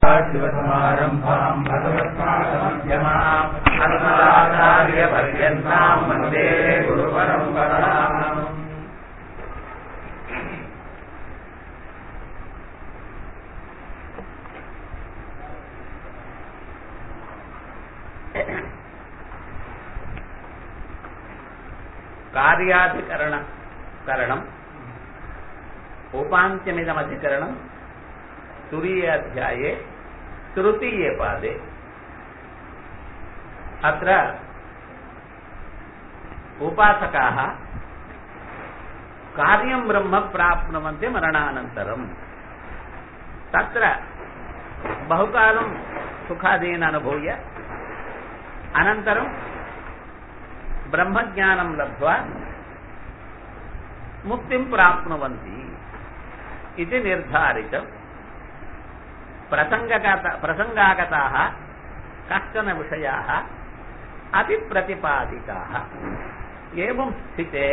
शिवसमारम्भाम् भगवत्पादमध्यमाम् अन्नदाचार्यपर्यन्ताम् वन्दे गुरुपरम्पराम् కార్యాధికరణ కరణం ఉపాంత్యమిదమధికరణం तुरीय अध्याये तृतीये पादे अत्र उपासकाः कार्यं ब्रह्म प्राप्नुवन्ति मरणानन्तरम् तत्र बहुकालं सुखादीन् अनुभूय अनन्तरं ब्रह्मज्ञानं लब्ध्वा मुक्तिं प्राप्नुवन्ति इति निर्धारितम् प्रसङ्गगत प्रसङ्गागताः कश्चन विषयाः अतिप्रतिपादिताः एवं स्थिते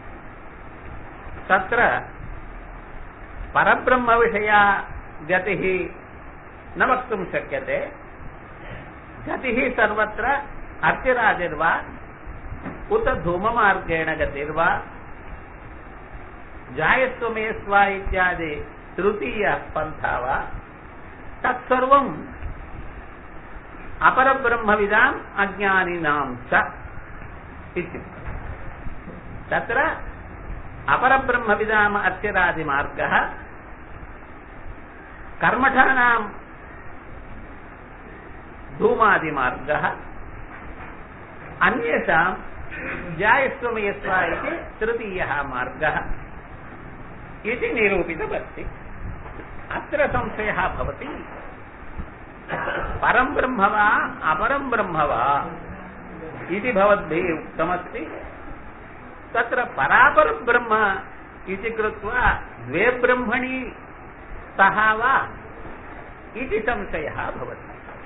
तत्र परब्रह्मविषया गतिः न वक्तुं शक्यते गतिः सर्वत्र अर्चिरादिर्वा उत धूममार्गेण गतिर्वा जायस्वमेस्वा इत्यादि तृतीयः पन्था वा तत्सर्वम् अपरब्रह्मविदाम् अज्ञानिनाम् च इत्युक्तम् तत्र अपरब्रह्मविदाम् अर्चिरादिमार्गः कर्मठानाम् धूमादिमार्गः अन्येषाम् जायस्वमयस्व इति तृतीयः मार्गः इति निरूपितमस्ति अत्र संशयः भवति परं ब्रह्म वा अपरं ब्रह्म वा इति भवद्भिः उक्तमस्ति तत्र परापरब्रह्म इति कृत्वा द्वे ब्रह्मणि स्तः वा इति संशयः भवति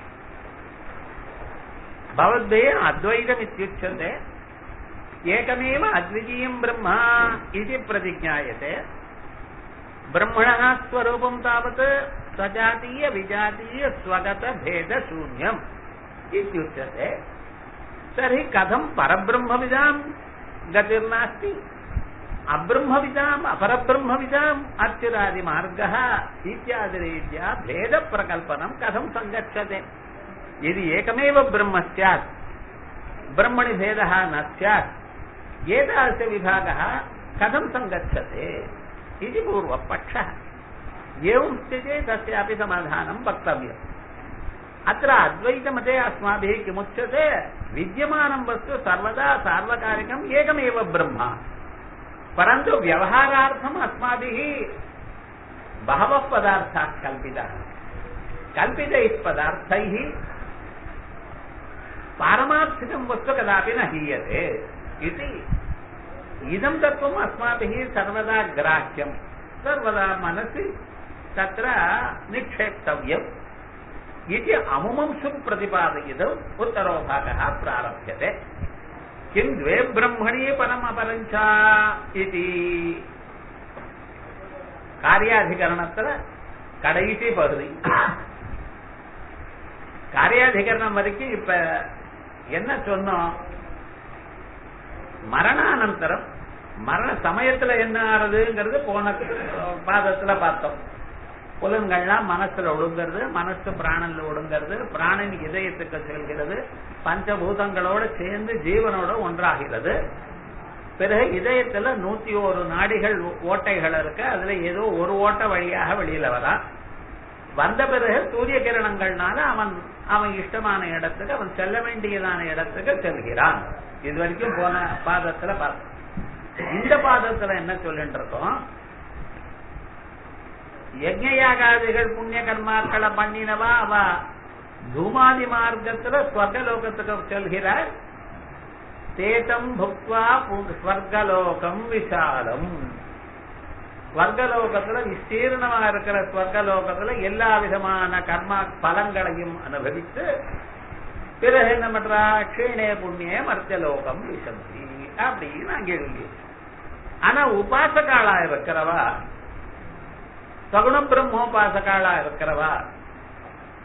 भवद्भिः अद्वैतमित्युच्यते एकमेव अद्वितीयं ब्रह्म इति प्रतिज्ञायते ब्रह्मणः स्वरूपं तावत् सजातीय विजातीय स्वगत भेद शून्यम् इत्युच्यते तर्हि कथं परब्रह्मविदां गतिर्नास्ति अब्रह्मविदाम् अपरब्रह्मविदाम् अर्चिरादिमार्गः इत्यादिरीत्या भेदप्रकल्पनं कथं सङ्गच्छते यदि एकमेव ब्रह्म स्यात् ब्रह्मणि भेदः न स्यात् एतादृशविभागः कथं सङ्गच्छते इति पूर्वपक्षः एवं स्थिते तस्यापि समाधानं वक्तव्यम् अत्र अद्वैतमते अस्माभिः किमुच्यते विद्यमानं वस्तु सर्वदा सार्वकालिकम् एकमेव ब्रह्म परन्तु व्यवहारार्थम् अस्माभिः बहवः पदार्थाः कल्पिताः कल्पितैः पदार्थैः पारमार्थिकं वस्तु कदापि न हीयते इति इदं तत्त्वम् अस्माभिः सर्वदा ग्राह्यं सर्वदा मनसि तत्र निक्षेप्तव्यम् इति अमुमंशुं प्रतिपादयितुम् उत्तरो भागः प्रारभ्यते किं द्वे ब्रह्मणि परमपरञ्च इति காரியாதிகரணத்துல கடைசி பகுதி காரியாதிகரணம் வரைக்கும் இப்ப என்ன சொன்னோம் மரணானந்தரம் மரண சமயத்துல என்ன ஆறுதுங்கிறது போன பாதத்துல பார்த்தோம் புலன்கள்லாம் மனசுல ஒடுங்கிறது மனசு பிராணன்ல ஒடுங்கிறது பிராணன் இதயத்துக்கு செல்கிறது பஞ்சபூதங்களோட சேர்ந்து ஜீவனோட ஒன்றாகிறது பிறகு இதயத்துல நூத்தி ஒரு நாடிகள் ஓட்டைகள் இருக்கு அதுல ஏதோ ஒரு ஓட்ட வழியாக வெளியில வரா வந்த பிறகு சூரிய கிரணங்கள்னால அவன் அவன் இஷ்டமான இடத்துக்கு அவன் செல்ல வேண்டியதான இடத்துக்கு செல்கிறான் இது வரைக்கும் போன பாதத்துல பார்த்தோம் இந்த பாதத்துல என்ன சொல்லிட்டு இருக்கோம் யஜ்ஞயாகாதிகள் புண்ணிய கர்மாக்களை பண்ணினவா அவ தூமாதி மார்க்கத்துல ஸ்வர்கலோகத்துக்கு செல்கிறார் தேதம் புக்வா ஸ்வர்கலோகம் விசாலம் ஸ்வர்கலோகத்துல விஸ்தீர்ணமா இருக்கிற ஸ்வர்கலோகத்துல எல்லா விதமான கர்மா பலங்களையும் அனுபவித்து பிறகு என்ன பண்றா க்ஷீணே புண்ணிய மர்த்தியலோகம் விசந்தி அப்படின்னு அங்கே இருக்கு ஆனா உபாசகாளா இருக்கிறவா சகுண பிரம்மோபாசகாளா இருக்கிறவா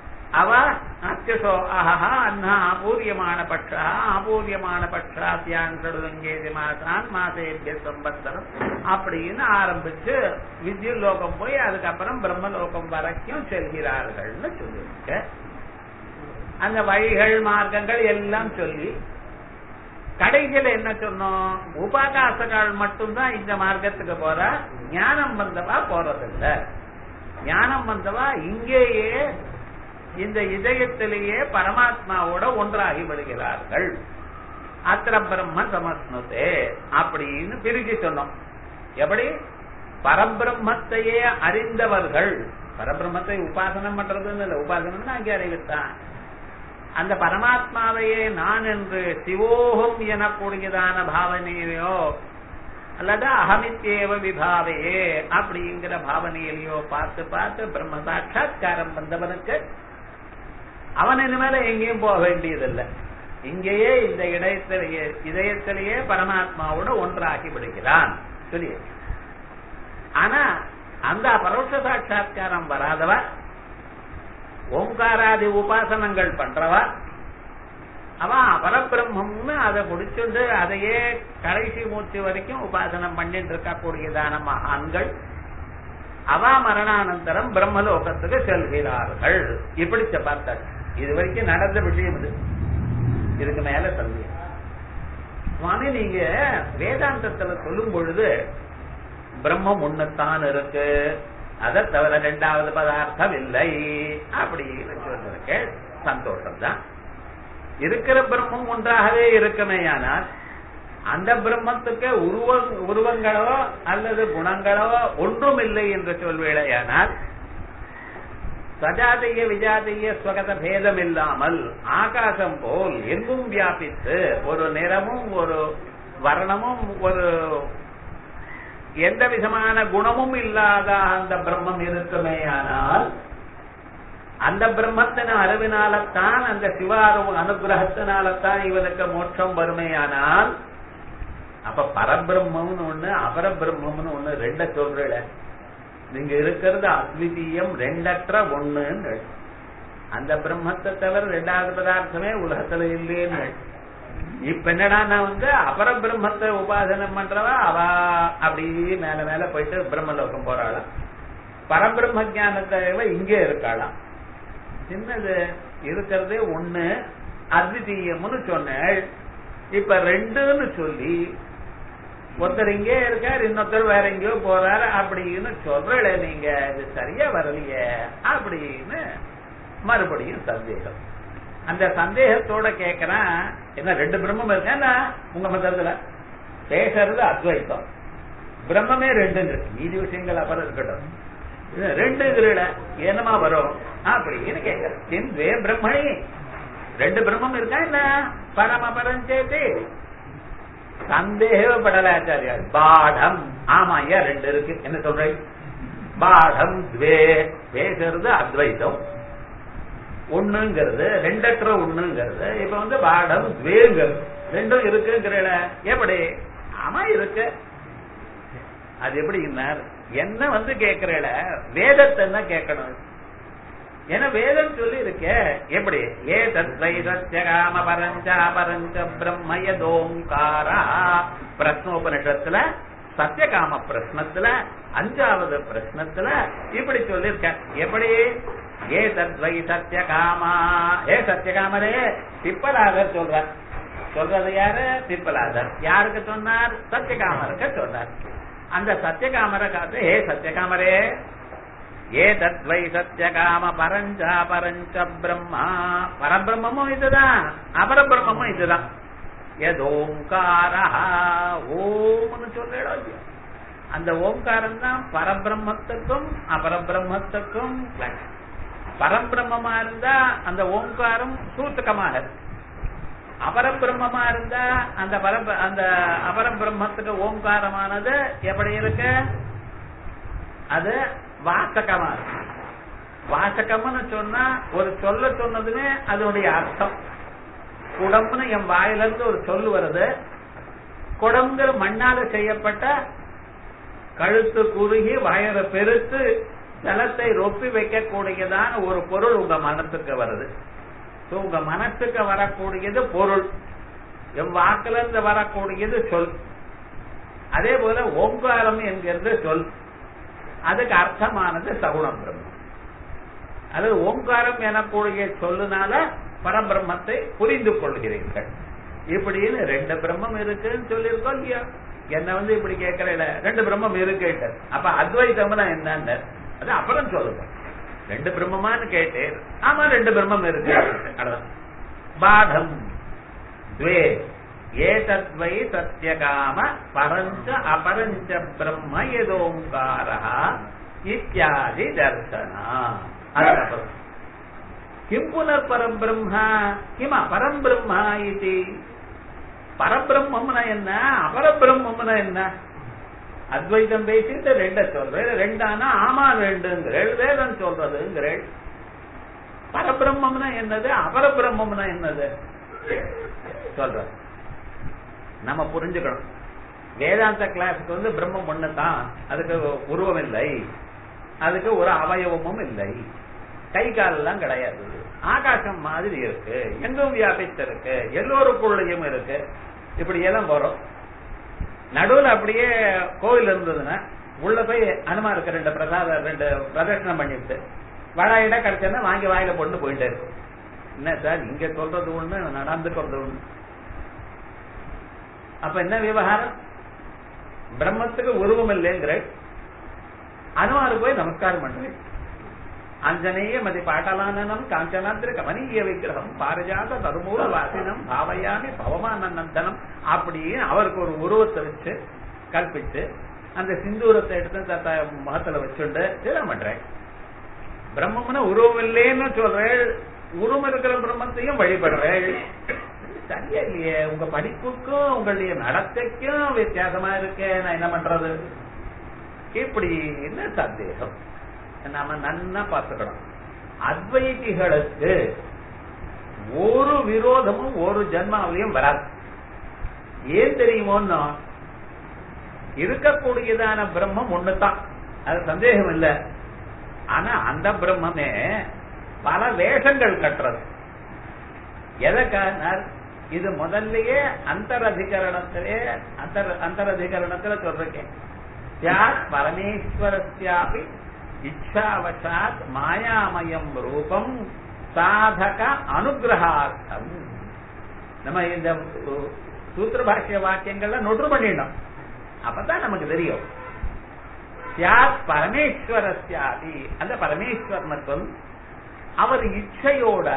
இத்தியசோ அஹா அண்ணா ஆபூரியமான பட்சா ஆபூரியமான பட்சாத்தியான் சடுதங்கேதி மாசான் மாசேபிய சம்பத்தரம் அப்படின்னு ஆரம்பிச்சு வித்யுலோகம் போய் அதுக்கப்புறம் பிரம்மலோகம் வரைக்கும் செல்கிறார்கள்னு சொல்லியிருக்க அந்த வழிகள் மார்க்கங்கள் எல்லாம் சொல்லி கடைசியில என்ன சொன்னோம் உபகாசங்கள் மட்டும்தான் இந்த மார்க்கத்துக்கு போற ஞானம் வந்தவா போறதில்ல ஞானம் வந்தவா இங்கேயே இந்த இதயத்திலேயே பரமாத்மாவோட ஒன்றாகி விடுகிறார்கள் அத்திர பிரம்ம சமஸ்னுதே அப்படின்னு பிரிச்சு சொன்னோம் எப்படி பரபிரம்மத்தையே அறிந்தவர்கள் பரபிரம்மத்தை உபாசனம் பண்றதுன்னு இல்லை உபாசனம்னா அங்கே அறிவித்தான் அந்த பரமாத்மாவையே நான் என்று சிவோகம் எனக்கூடியதான பாவனையிலையோ அல்லது அகமித்தேவ விபாவையே அப்படிங்கிற பாவனையிலையோ பார்த்து பார்த்து பிரம்ம சாட்சா்காரம் வந்தவனுக்கு அவன் இனிமேல எங்கேயும் போக வேண்டியதில்லை இங்கேயே இந்த இடத்திலேயே இதயத்திலேயே பரமாத்மாவோட ஒன்றாகி விடுகிறான் சொல்லி ஆனா அந்த பரோட்ச சாட்சா்காரம் வராதவ ஓங்காராதி உபாசனங்கள் பண்றவா அவன் பரபிரம்மம்னு அதை முடிச்சுண்டு அதையே கடைசி மூச்சு வரைக்கும் உபாசனம் பண்ணிட்டு இருக்கக்கூடியதான மகான்கள் அவா மரணானந்தரம் பிரம்மலோகத்துக்கு செல்கிறார்கள் இப்படி பார்த்தாள் இது வரைக்கும் நடந்த விஷயம் இது இதுக்கு மேல சொல்லி சுவாமி நீங்க வேதாந்தத்துல சொல்லும் பொழுது பிரம்மம் ஒண்ணுத்தான் இருக்கு அதை தவிர ரெண்டாவது பதார்த்தம் இல்லை அப்படின்னு சொல்லிருக்க சந்தோஷம் தான் இருக்கிற பிரம்மம் ஒன்றாகவே இருக்குமேயானால் அந்த பிரம்மத்துக்கு உருவ உருவங்களோ அல்லது குணங்களோ ஒன்றும் இல்லை என்று சொல்வேளையானால் சஜாதிய விஜாதிய ஸ்வகத பேதம் இல்லாமல் ஆகாசம் போல் எங்கும் வியாபித்து ஒரு நிறமும் ஒரு வர்ணமும் ஒரு எந்த விதமான குணமும் இல்லாத அந்த பிரம்மம் இருக்குமேயானால் அந்த பிரம்மத்தின் அறிவினால்தான் அந்த சிவாரு அனுகிரகத்தினால்தான் இவனுக்கு மோட்சம் வருமையானால் அப்ப பரபிரம்மம்னு ஒண்ணு அபரபிரம்மம்னு ஒண்ணு ரெண்ட சொல்றல நீங்க இருக்கிறது அத்விதீயம் ரெண்டற்ற ஒண்ணுன்னு அந்த பிரம்மத்தை தவிர ரெண்டாவது பதார்த்தமே உலகத்துல இல்லேன்னு இப்ப என்னடா நான் வந்து அபர பிரம்மத்தை உபாசனம் பண்றவா அவ அப்படியே மேல மேல போயிட்டு பிரம்மலோகம் போறாளாம் பரபிரம்ம ஜானத்தை இங்கே இருக்காளாம் சின்னது இருக்கிறதே ஒண்ணு அத்விதீயம்னு சொன்னேன் இப்ப ரெண்டுன்னு சொல்லி ஒருத்தர் இங்கே இருக்கார் இன்னொருத்தர் வேற எங்கேயோ போறாரு அப்படின்னு சொல்றல நீங்க இது சரியா வரலையே அப்படின்னு மறுபடியும் சந்தேகம் அந்த சந்தேகத்தோட கேக்குறேன் என்ன ரெண்டு பிரம்மம் இருக்கா உங்க மதத்துல பேசுறது அத்வைத்தம் பிரம்மமே ரெண்டுங்க மீதி விஷயங்கள் அப்புறம் இருக்கட்டும் ரெண்டுங்கிறல என்னமா வரும் அப்படின்னு கேட்கிறேன் சிந்வே பிரம்மணி ரெண்டு பிரம்மம் இருக்கா என்ன பரம பரஞ்சேதி சந்தேகப்படலாச்சாரியார் பாடம் ஆமா ஐயா ரெண்டு இருக்கு என்ன சொல்றேன் பாடம் துவே பேசுறது அத்வைத்தம் ஒண்ணுங்கிறது ரெண்டற்ற ஒண்ணுங்கிறது இப்ப வந்து பாடம் துவேங்கிறது ரெண்டும் இருக்குங்கிறல எப்படி ஆமா இருக்கு அது எப்படி என்ன வந்து கேட்கிறல வேதத்தை தான் கேட்கணும் ஏன்னா வேதம் சொல்லி இருக்க எப்படி ஏ தத்வை சத்யகாம பரஞ்சா பரஞ்ச பிரம்மயதோங்காரா பிரஸ்னோபனிஷத்துல சத்தியகாம பிரஸ்னத்துல அஞ்சாவது பிரஸ்னத்துல இப்படி சொல்லிருக்க எப்படி ஏ தத்வை சத்தியகாமா ஏ சத்தியகாமரே திப்பலாதர் சொல்றார் சொல்றது யாரு திப்பலாதர் யாருக்கு சொன்னார் சத்தியகாமருக்கு சொன்னார் அந்த சத்தியகாமரை காத்து ஹே சத்தியகாமரே ஏ தத்வை சத்தியகாம பரஞ்சா பரஞ்ச பிரம்மா பரபிரம்மமும் இதுதான் அபரபிரம்மமும் இதுதான் எதோங்காரா ஓம்னு சொல்லிடும் அந்த ஓங்காரம் தான் பரபிரம்மத்துக்கும் அபரபிரம்மத்துக்கும் பரபிரம்மமா இருந்தா அந்த ஓங்காரம் சூத்தகமாக அபரபிரம்மமா இருந்தா அந்த பர அந்த அபரபிரம்மத்துக்கு ஓங்காரமானது எப்படி இருக்கு அது வாசகமா இருக்கு வாசகம்னு சொன்னா ஒரு சொல்ல சொன்னதுமே அதனுடைய அர்த்தம் குடம்னு என் வாயில இருந்து ஒரு சொல்லு வருது குடம்ங்கிற மண்ணால செய்யப்பட்ட கழுத்து குறுகி வயரை பெருத்து ஜலத்தை ரொப்பி வைக்கக்கூடியதான ஒரு பொருள் உங்க மனத்துக்கு வருது So, உங்க மனசுக்கு வரக்கூடியது பொருள் என் வாக்குல இருந்து வரக்கூடியது சொல் அதே போல ஓங்காரம் என்கிறது சொல் அதுக்கு அர்த்தமானது சகுணம் பிரம்மம் அல்லது ஓங்காரம் எனக்கூடிய சொல்லுனால பரபிரம்மத்தை புரிந்து கொள்கிறீர்கள் இப்படின்னு ரெண்டு பிரம்மம் இருக்குன்னு சொல்லியிருக்கோம் இல்லையா என்ன வந்து இப்படி கேட்கறேன் ரெண்டு பிரம்மம் இருக்கு அப்ப அத்வைதம்னா என்னன்னு அது அப்புறம் சொல்லுங்க ரெண்டு பிரம்மமான்னு கேட்டேன் ஆமா ரெண்டு பிரம்மம் இருக்கு அவ்வளவுதான் பாடம் द्वे एतद्वै सत्यकाम परञ्च अपरञ्च ब्रह्म यदोङ्कारः इत्यादि दर्शना अनन्तरम् किं पुनः परम् ब्रह्म किम् अपरम् ब्रह्म इति பரபிரம்மம்னா என்ன அபரபிரம்மம்னா என்ன அத்வைதம் பேசிட்டு ரெண்ட சொல்றேன் ரெண்டானா ஆமா ரெண்டுங்கிறேள் வேதம் சொல்றதுங்கிறேள் பரபிரம்மம்னா என்னது அபரபிரம்மம்னா என்னது சொல்ற நம்ம புரிஞ்சுக்கணும் வேதாந்த கிளாஸுக்கு வந்து பிரம்மம் ஒண்ணுதான் அதுக்கு உருவம் இல்லை அதுக்கு ஒரு அவயவமும் இல்லை கை காலெல்லாம் கிடையாது ஆகாசம் மாதிரி இருக்கு எங்கும் வியாபித்து இருக்கு எல்லோருக்குள்ளேயும் இருக்கு இப்படி எல்லாம் வரும் நடுவுல அப்படியே கோவில் இருந்ததுன்னா உள்ள போய் அனுமாருக்கு ரெண்டு பிரசாத ரெண்டு பிரதர்ஷனம் பண்ணிவிட்டு வடாயிட கிடைச்சா வாங்கி வாயில போட்டு போயிட்டே இருக்கும் என்ன சார் இங்க சொல்றது ஒண்ணு நடந்துக்கிறது ஒண்ணு அப்ப என்ன விவகாரம் பிரம்மத்துக்கு உருவம் இல்லைங்கிற அனுமாரு போய் நமஸ்காரம் பண்றேன் அஞ்சனேய மதி பாட்டலானனம் காஞ்சனாத்திர கமனீய விக்கிரகம் பாரிஜாத தருமூல வாசினம் பாவையாமி பவமானந்தனம் அப்படின்னு அவருக்கு ஒரு உருவத்தை வச்சு கற்பிச்சு அந்த சிந்தூரத்தை எடுத்து தத்த முகத்துல வச்சுண்டு இதெல்லாம் பண்றேன் பிரம்மம்னா உருவம் இல்லைன்னு சொல்றேன் உருவம் இருக்கிற பிரம்மத்தையும் வழிபடுறேன் சரியா இல்லையே உங்க படிப்புக்கும் உங்களுடைய நடத்தைக்கும் வித்தியாசமா இருக்கு நான் என்ன பண்றது இப்படி என்ன சந்தேகம் நாம நன்னா பார்த்துக்கணும் அத்வைதிகளுக்கு ஒரு விரோதமும் ஒரு ஜென்மாவிலையும் வராது ஏன் தெரியுமோன்னா இருக்கக்கூடியதான பிரம்மம் ஒண்ணுதான் அது சந்தேகம் இல்லை ஆனா அந்த பிரம்மமே பல வேஷங்கள் கட்டுறது எதற்காக இது முதல்லயே அந்தரதிகரணத்திலே அந்தர் அந்தரதிகரணத்துல சொல்றேன் தியாத் பரமேஸ்வரஸ்யாபி இச்சாவசாத் மாயாமயம் ரூபம் சாதக அனுகிரகார்த்தம் நம்ம இந்த சூத்திர பாஷ்ய வாக்கியங்கள்ல நொற்று பண்ணிடணும் அப்பதான் நமக்கு தெரியும் தியாத் பரமேஸ்வரஸ்யாபி அந்த பரமேஸ்வரனுக்கும் அவர் இச்சையோட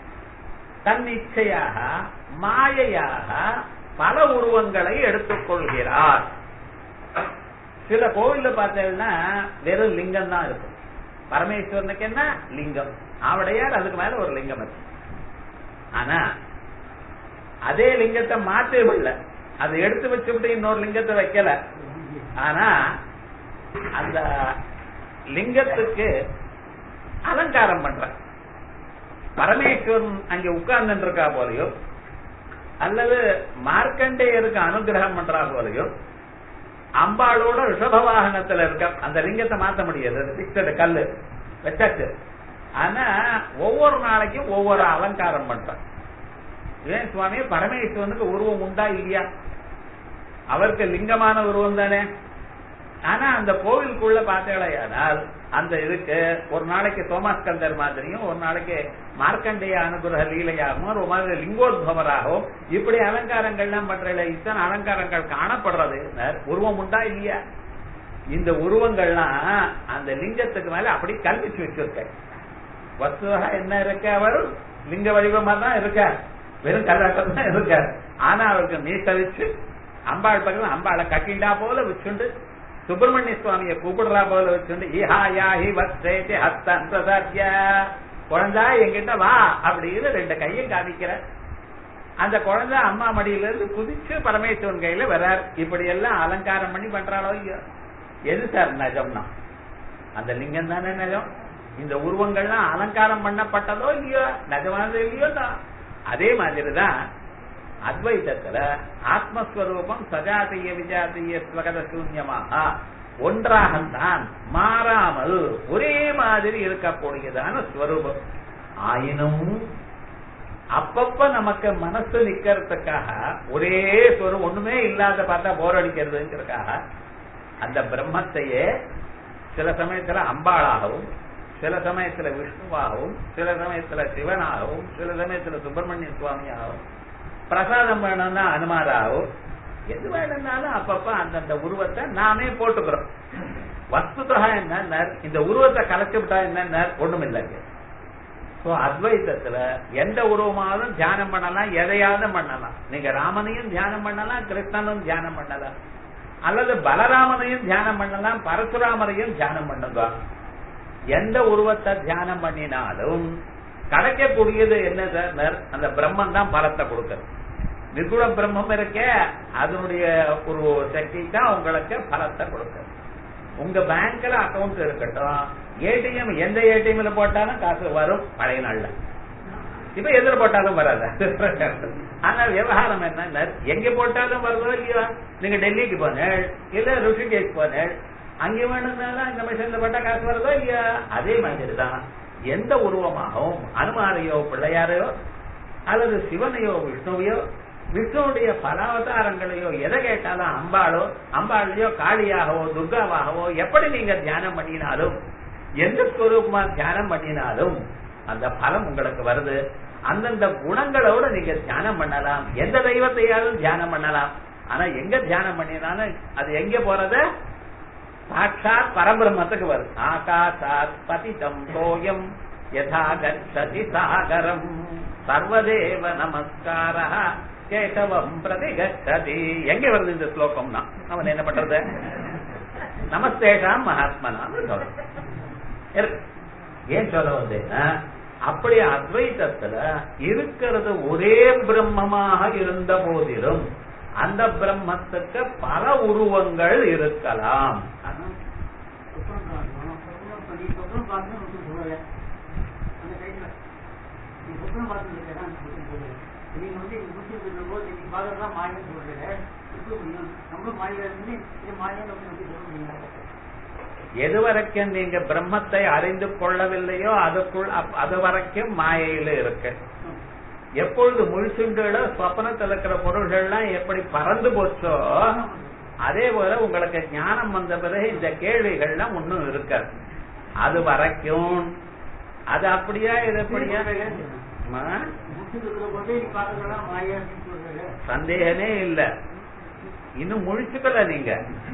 தன் இச்சையாக மாயையாக பல உருவங்களை எடுத்துக்கொள்கிறார் சில கோவில்ல பார்த்தீங்கன்னா வெறும் லிங்கம் தான் இருக்கும் பரமேஸ்வரனுக்கு என்ன லிங்கம் ஆவடையார் அதுக்கு மேல ஒரு லிங்கம் இருக்கு ஆனா அதே லிங்கத்தை மாற்றவில்லை அதை எடுத்து வச்சுட்டு இன்னொரு லிங்கத்தை வைக்கல ஆனா அந்த லிங்கத்துக்கு அலங்காரம் பண்ற பரமேஸ்வரன் அங்க உட்கார்ந்து இருக்கா போலயோ அல்லது மார்க்கண்டேயருக்கு அனுகிரகம் பண்றா போலயோ அம்பாளோட ரிஷப வாகனத்துல இருக்க அந்த லிங்கத்தை மாத்த முடியாது அது பிக்சடு கல்லு வச்சாச்சு ஆனா ஒவ்வொரு நாளைக்கும் ஒவ்வொரு அலங்காரம் பண்றான் ஏன் சுவாமி பரமேஸ்வரனுக்கு உருவம் உண்டா இல்லையா அவருக்கு லிங்கமான உருவம் தானே ஆனா அந்த கோவிலுக்குள்ள பார்த்தேனால் அந்த இதுக்கு ஒரு நாளைக்கு சோமாஸ்கந்தர் மாதிரியும் ஒரு நாளைக்கு மார்க்கண்டேய அனுகிரக லீலையாகவும் ஒரு மாதிரி லிங்கோத்பவராகவும் இப்படி அலங்காரங்கள்லாம் பண்ற இத்தனை அலங்காரங்கள் காணப்படுறது உருவம் உண்டா இல்லையா இந்த உருவங்கள்லாம் அந்த லிங்கத்துக்கு மேல அப்படி கல்விச்சு வச்சிருக்க வஸ்துவா என்ன இருக்க அவர் லிங்க வடிவமா தான் இருக்க வெறும் கல்லாட்டம் தான் இருக்க ஆனா அவருக்கு மீச வச்சு அம்பாள் பக்கம் அம்பாளை கட்டிண்டா போல வச்சுண்டு சுப்பிரமணிய சுவாமிய கூப்பிடுறா போல வச்சுண்டு இஹா யாஹி வஸ்தேதி ஹஸ்தன் பிரசாத்ய குழந்தா என்கிட்ட வா அப்படின்னு ரெண்டு கையும் காமிக்கிற அந்த குழந்தை அம்மா மடியில இருந்து குதிச்சு பரமேஸ்வரன் கையில வர்றார் இப்படி எல்லாம் அலங்காரம் பண்ணி பண்றாளோ இல்லையோ எது சார் நஜம்னா அந்த லிங்கம் தானே நஜம் இந்த உருவங்கள்லாம் அலங்காரம் பண்ணப்பட்டதோ இல்லையோ நஜமானது இல்லையோ தான் அதே மாதிரிதான் அத்வைதத்துல ஆத்மஸ்வரூபம் சஜாத்திய விஜாத்திய ஸ்வகத சூன்யமாக ஒன்றாகத்தான் மாறாமல் ஒரே மாதிரி இருக்கக்கூடியதான ஸ்வரூபம் ஆயினும் அப்பப்ப நமக்கு மனசு நிக்கிறதுக்காக ஒரே சொரு ஒண்ணுமே இல்லாத பார்த்தா போர் அடிக்கிறதுங்கிறதுக்காக அந்த பிரம்மத்தையே சில சமயத்துல அம்பாளாகவும் சில சமயத்துல விஷ்ணுவாகவும் சில சமயத்துல சிவனாகவும் சில சமயத்துல சுப்பிரமணிய சுவாமியாகவும் பிரசாதம் வேணும்னா அனுமாராகவும் எது வேணும்னாலும் அப்பப்ப அந்தந்த உருவத்தை நாமே போட்டுக்கிறோம் வஸ்துதா என்ன இந்த உருவத்தை கலைச்சு விட்டா என்ன ஒண்ணும் இல்லைங்க சோ அத்வைத்தத்துல எந்த உருவமாலும் தியானம் பண்ணலாம் எதையாவது பண்ணலாம் நீங்க ராமனையும் தியானம் பண்ணலாம் கிருஷ்ணனும் தியானம் பண்ணலாம் அல்லது பலராமனையும் தியானம் பண்ணலாம் பரசுராமரையும் தியானம் பண்ணுங்க எந்த உருவத்தை தியானம் பண்ணினாலும் கிடைக்கக்கூடியது என்ன சார் அந்த பிரம்மன் தான் பலத்தை கொடுக்கிறது நிர்குண பிரம்மம் இருக்கே அதனுடைய ஒரு சக்தி தான் உங்களுக்கு பலத்தை கொடுக்கிறது உங்க பேங்க்ல அக்கவுண்ட் இருக்கட்டும் ஏடிஎம் எந்த ஏடிஎம்ல போட்டாலும் காசு வரும் பழைய நாள்ல இப்ப எதுல போட்டாலும் வராது ஆனா விவகாரம் என்ன எங்க போட்டாலும் வருதோ இல்லையா நீங்க டெல்லிக்கு போனேள் இல்ல ருஷிகேஷ் போனேள் அங்க வேணும்னாலும் இந்த மிஷின்ல போட்டா காசு வருதோ இல்லையா அதே மாதிரி தான் எந்த உருவமாகவும் அனுமாரையோ பிள்ளையாரையோ அல்லது சிவனையோ விஷ்ணுவையோ விஷ்ணுடைய பல அவதாரங்களையோ எதை கேட்டாலும் அம்பாளோ அம்பாளையோ காளியாகவோ துர்காவாகவோ எப்படி நீங்க தியானம் பண்ணினாலும் எந்த ஸ்வரூபமா தியானம் பண்ணினாலும் அந்த பலம் உங்களுக்கு வருது அந்தந்த குணங்களோட நீங்க தியானம் பண்ணலாம் எந்த தெய்வத்தையாலும் தியானம் பண்ணலாம் ஆனா எங்க தியானம் பண்ணினாலும் அது எங்க போறது சாட்சாத் பரபிரம்மத்துக்கு வருது ஆகாசாத் பதிதம் தோயம் யதா கச்சதி சாகரம் சர்வதேவ நமஸ்கார கேசவம் பிரதி கச்சதி எங்க வருது இந்த ஸ்லோகம்னா அவன் என்ன பண்றது நமஸ்தேஷாம் மகாத்மனான்னு சொல்றான் இருக்கு ஏன் சொல்ல வந்தேன்னா அப்படி அத்வைத்தத்துல இருக்கிறது ஒரே பிரம்மமாக இருந்த போதிலும் அந்த பிரம்மத்துக்கு பல உருவங்கள் இருக்கலாம் நீங்க வந்து முடிச்சிருக்கிற போது நீங்க பாக்குறதா மாயம் சொல்றீங்க நம்மளும் மாயில இருந்து இது மாயம் சொல்ல முடியாது எது வரைக்கும் நீங்க பிரம்மத்தை அறிந்து கொள்ளவில்லையோ அதுக்குள் அது வரைக்கும் மாயையில இருக்கு எப்பொழுது முழுசுண்டோ சொப்பனத்தில் இருக்கிற பொருள்கள்லாம் எப்படி பறந்து போச்சோ அதே போல உங்களுக்கு ஞானம் வந்த பிறகு இந்த கேள்விகள்லாம் ஒன்னும் இருக்காது அது வரைக்கும் அது அப்படியா இது அப்படியா சந்தேகமே இல்ல இன்னும் முழிச்சுக்கல நீங்க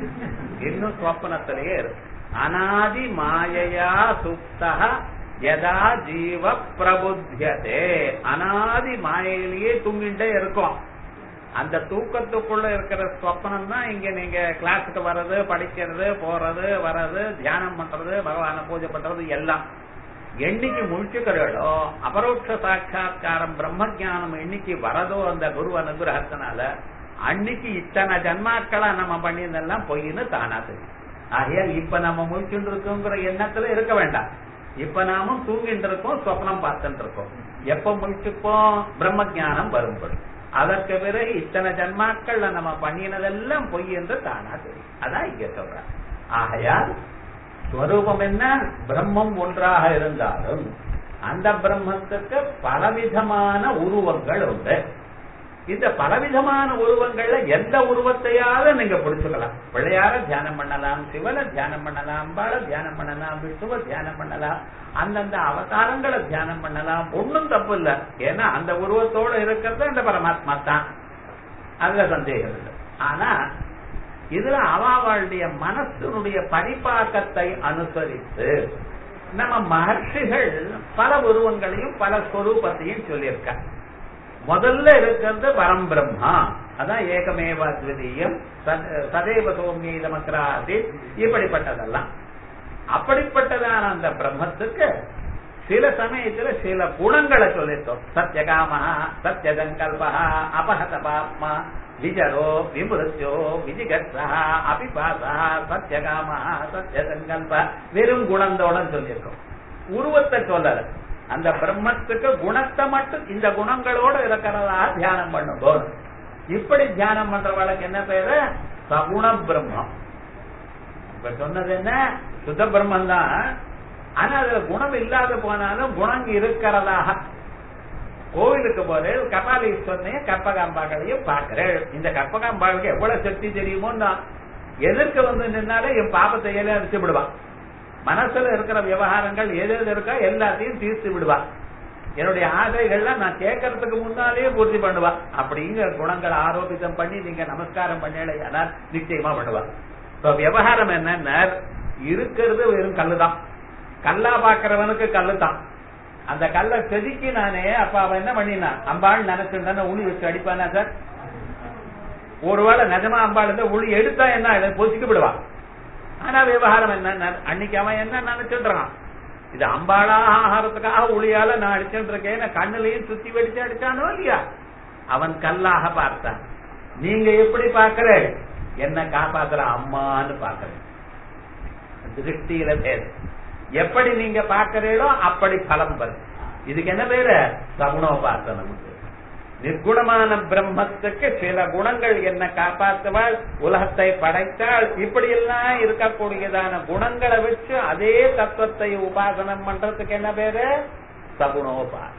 இன்னும் சொப்பனத்திலேயே இருக்கு அனாதி மாயையா சுப்தா யதா ஜீவ பிரபுத்தியதே அனாதி மாயையிலேயே தூங்கிட்டே இருக்கும் அந்த தூக்கத்துக்குள்ள இருக்கிற சொப்பனம் தான் இங்க நீங்க கிளாஸுக்கு வர்றது படிக்கிறது போறது வர்றது தியானம் பண்றது பகவான பூஜை பண்றது எல்லாம் என்னைக்கு முழிச்சுக்கிறோ அபரோட்ச சாட்சா்காரம் பிரம்ம ஜானம் என்னைக்கு வரதோ அந்த குரு அனுகிரகத்தினால அன்னைக்கு இத்தனை ஜன்மாக்களா நம்ம பண்ணியதெல்லாம் பொய்ன்னு தானா தெரியும் ஆகையால் இப்ப நம்ம முழிச்சுட்டு இருக்கோங்கிற எண்ணத்துல இருக்க வேண்டாம் இப்ப நாமும் தூங்கிட்டு இருக்கோம் சொப்னம் பார்த்துட்டு இருக்கோம் எப்ப முழிச்சுப்போம் பிரம்ம ஜானம் வரும்படி அதற்கு பிறகு இத்தனை ஜன்மாக்கள்ல நம்ம பண்ணினதெல்லாம் பொய் என்று தானா தெரியும் அதான் இங்க சொல்ற ஆகையால் ஸ்வரூபம் என்ன பிரம்மம் ஒன்றாக இருந்தாலும் அந்த பிரம்மத்துக்கு பலவிதமான உருவங்கள் உண்டு இந்த பலவிதமான உருவங்கள்ல எந்த உருவத்தையாவது நீங்க பிடிச்சுக்கலாம் பிள்ளையார தியானம் பண்ணலாம் சிவனை தியானம் பண்ணலாம் அம்பாளை தியானம் பண்ணலாம் விஷ்ணுவை தியானம் பண்ணலாம் அந்தந்த அவதாரங்களை தியானம் பண்ணலாம் ஒன்னும் தப்பு இல்ல ஏன்னா அந்த உருவத்தோட இருக்கிறது அந்த பரமாத்மா தான் அதுல சந்தேகம் இல்லை ஆனா இதுல அவாவாளுடைய மனசனுடைய பரிபாக்கத்தை அனுசரித்து நம்ம மகர்ஷிகள் பல உருவங்களையும் பல ஸ்வரூபத்தையும் சொல்லியிருக்க முதல்ல இருக்கிறது பரம்பிரம்மா அதான் ஏகமேவாத்விதீயம் சதேவ சோமிய நமக்ராசி இப்படிப்பட்டதெல்லாம் அப்படிப்பட்டதான அந்த பிரம்மத்துக்கு சில சமயத்துல சில குணங்களை சொல்லிட்டோம் சத்யகாமா சத்யசங்கல்பா அபகத பாப்மா விஜரோ விமுருத்தியோ விஜிகத்ரா அபிபாசா சத்யகாமா சத்யசங்கல்ப வெறும் குணந்தோட சொல்லியிருக்கோம் உருவத்தை சொல்லல அந்த பிரம்மத்துக்கு குணத்தை மட்டும் இந்த குணங்களோட இருக்கிறதா தியானம் பண்ணுங்க இப்படி தியானம் பண்றவளுக்கு என்ன பேரு சகுண பிரம்மம் இப்ப சொன்னது என்ன சுத்த பிரம்மம் தான் ஆனா அதுல குணம் இல்லாத போனாலும் குணம் இருக்கிறதாக கோவிலுக்கு போறேன் கபாலீஸ்வரனையும் கற்பகாம்பாக்களையும் பாக்குறேன் இந்த கற்பகாம்பாளுக்கு எவ்வளவு சக்தி தெரியுமோ நான் எதிர்க்க வந்து நின்னாலே என் பாபத்தை ஏலே அடிச்சு விடுவான் மனசுல இருக்கிற விவகாரங்கள் எது எது இருக்கோ எல்லாத்தையும் தீர்த்து விடுவா என்னுடைய ஆசைகள்லாம் நான் கேட்கறதுக்கு முன்னாலேயே பூர்த்தி பண்ணுவா அப்படிங்கிற குணங்களை ஆரோபிதம் பண்ணி நீங்க நமஸ்காரம் பண்ணல நிச்சயமா பண்ணுவா இப்ப விவகாரம் என்னன்னா இருக்கிறது வெறும் கல்லுதான் கல்லா பாக்குறவனுக்கு கல்லு தான் அந்த கல்லை செதுக்கி நானே அப்ப அவன் என்ன பண்ணினான் அம்பாள் நினைச்சிருந்தானே உளி வச்சு அடிப்பானா சார் ஒருவேளை நிஜமா அம்பாள் இருந்தா உளி எடுத்தா என்ன ஆயிடும்? பொசுக்கி விடுவான் ஆனா விவகாரம் என்ன அன்னைக்கு அவன் என்ன நினைச்சிடுறான் இது அம்பாளாக ஆகாரத்துக்காக ஒளியால நான் அடிச்சுட்டு இருக்கேன் நான் கண்ணுலயும் சுத்தி வெடிச்சு அடிச்சானோ இல்லையா அவன் கல்லாக பார்த்தான் நீங்க எப்படி பாக்குற என்ன காப்பாத்துற அம்மான்னு பாக்குறேன் திருஷ்டியில பேரு எப்படி நீங்க பாக்குறீங்களோ அப்படி பலம் வரும் இதுக்கு என்ன பேரு சகுணோபாசனம் நிர்குணமான பிரம்மத்துக்கு சில குணங்கள் என்ன காப்பாற்றுவாள் உலகத்தை படைத்தாள் இப்படி எல்லாம் இருக்கக்கூடியதான குணங்களை வச்சு அதே தத்துவத்தை உபாசனம் பண்றதுக்கு என்ன பேரு சகுணோபாசனம்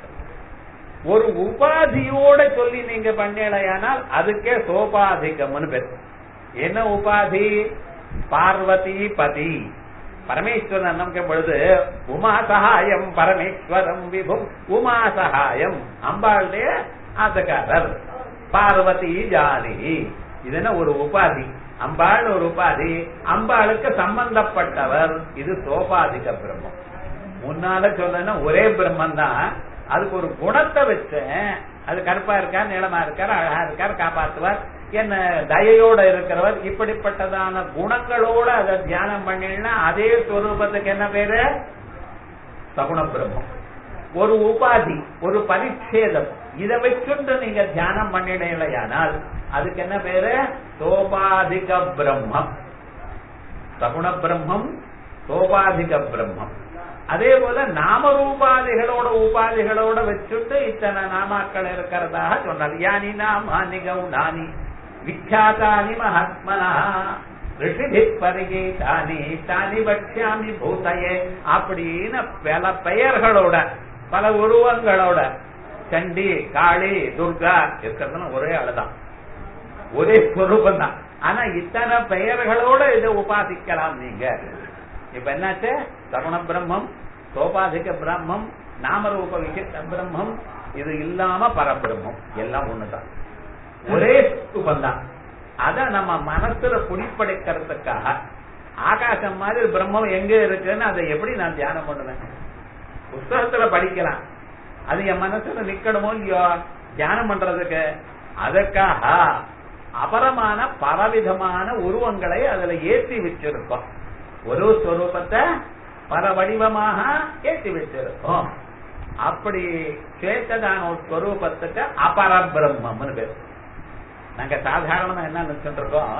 ஒரு உபாதியோட சொல்லி நீங்க பண்ணலையானால் அதுக்கே சோபாதிகம்னு பேர் என்ன உபாதி பார்வதி பதி பரமேஸ்வரன் நமக்கு பொழுது உமா சகாயம் பரமேஸ்வரம் விபும் உமா சகாயம் அம்பாளுடைய ஆசக்காரர் பார்வதி ஜானகி இது என்ன ஒரு உபாதி அம்பாள் ஒரு உபாதி அம்பாளுக்கு சம்பந்தப்பட்டவர் இது சோபாதிக பிரம்மம் முன்னால சொல்லணும் ஒரே பிரம்மன் தான் அதுக்கு ஒரு குணத்தை வச்சேன் அது கருப்பா இருக்கார் நீளமா இருக்கார் அழகா இருக்கார் காப்பாத்துவார் என்ன தயையோட இருக்கிறவர் இப்படிப்பட்டதான குணங்களோட அதை தியானம் பண்ணினா அதே ஸ்வரூபத்துக்கு என்ன பேரு சகுண பிரம்மம் ஒரு உபாதி ஒரு பரிச்சேதம் இதை வச்சுட்டு நீங்க தியானம் பண்ணிடலையானால் அதுக்கு என்ன பேரு சோபாதிக பிரம்மம் சகுண பிரம்மம் சோபாதிக பிரம்மம் அதே போல நாமரூபாதிகளோட உபாதிகளோட வச்சுட்டு இத்தனை நாமாக்கள் இருக்கிறதாக சொன்னார் யானி நாமானி கவுனானி விக்யாதானி மகாத்மனா ரிஷிபி பரிகீதானி தானி பட்சியாமி பூதையே அப்படின்னு பல பெயர்களோட பல உருவங்களோட சண்டி காளி துர்கா இருக்கிறதுனா ஒரே ஆளுதான் ஒரே ஸ்வரூபம் தான் ஆனா இத்தனை பெயர்களோட இதை உபாசிக்கலாம் நீங்க இப்ப என்னாச்சு சகுண பிரம்மம் சோபாதிக பிரம்மம் நாமரூப விசிஷ்ட பிரம்மம் இது இல்லாம பரபிரம்மம் எல்லாம் ஒண்ணுதான் ஒரே ஸ்வரூபம் தான் அத நம்ம மனசுல குடிப்படைக்கிறதுக்காக ஆகாசம் மாதிரி பிரம்மம் எங்க இருக்குன்னு அதை எப்படி நான் தியானம் பண்ணுவேன் புஸ்தகத்துல படிக்கலாம் அது என் மனசுல நிக்கணுமோ இல்லையோ தியானம் பண்றதுக்கு அதற்காக அபரமான பலவிதமான உருவங்களை அதுல ஏற்றி வச்சிருக்கோம் ஒரு ஸ்வரூபத்தை பல வடிவமாக ஏற்றி வச்சிருக்கோம் அப்படி சேத்ததான ஒரு ஸ்வரூபத்துக்கு அபர பிரம்மம்னு பேர் நாங்க சாதாரணமா என்ன நினைச்சுட்டு இருக்கோம்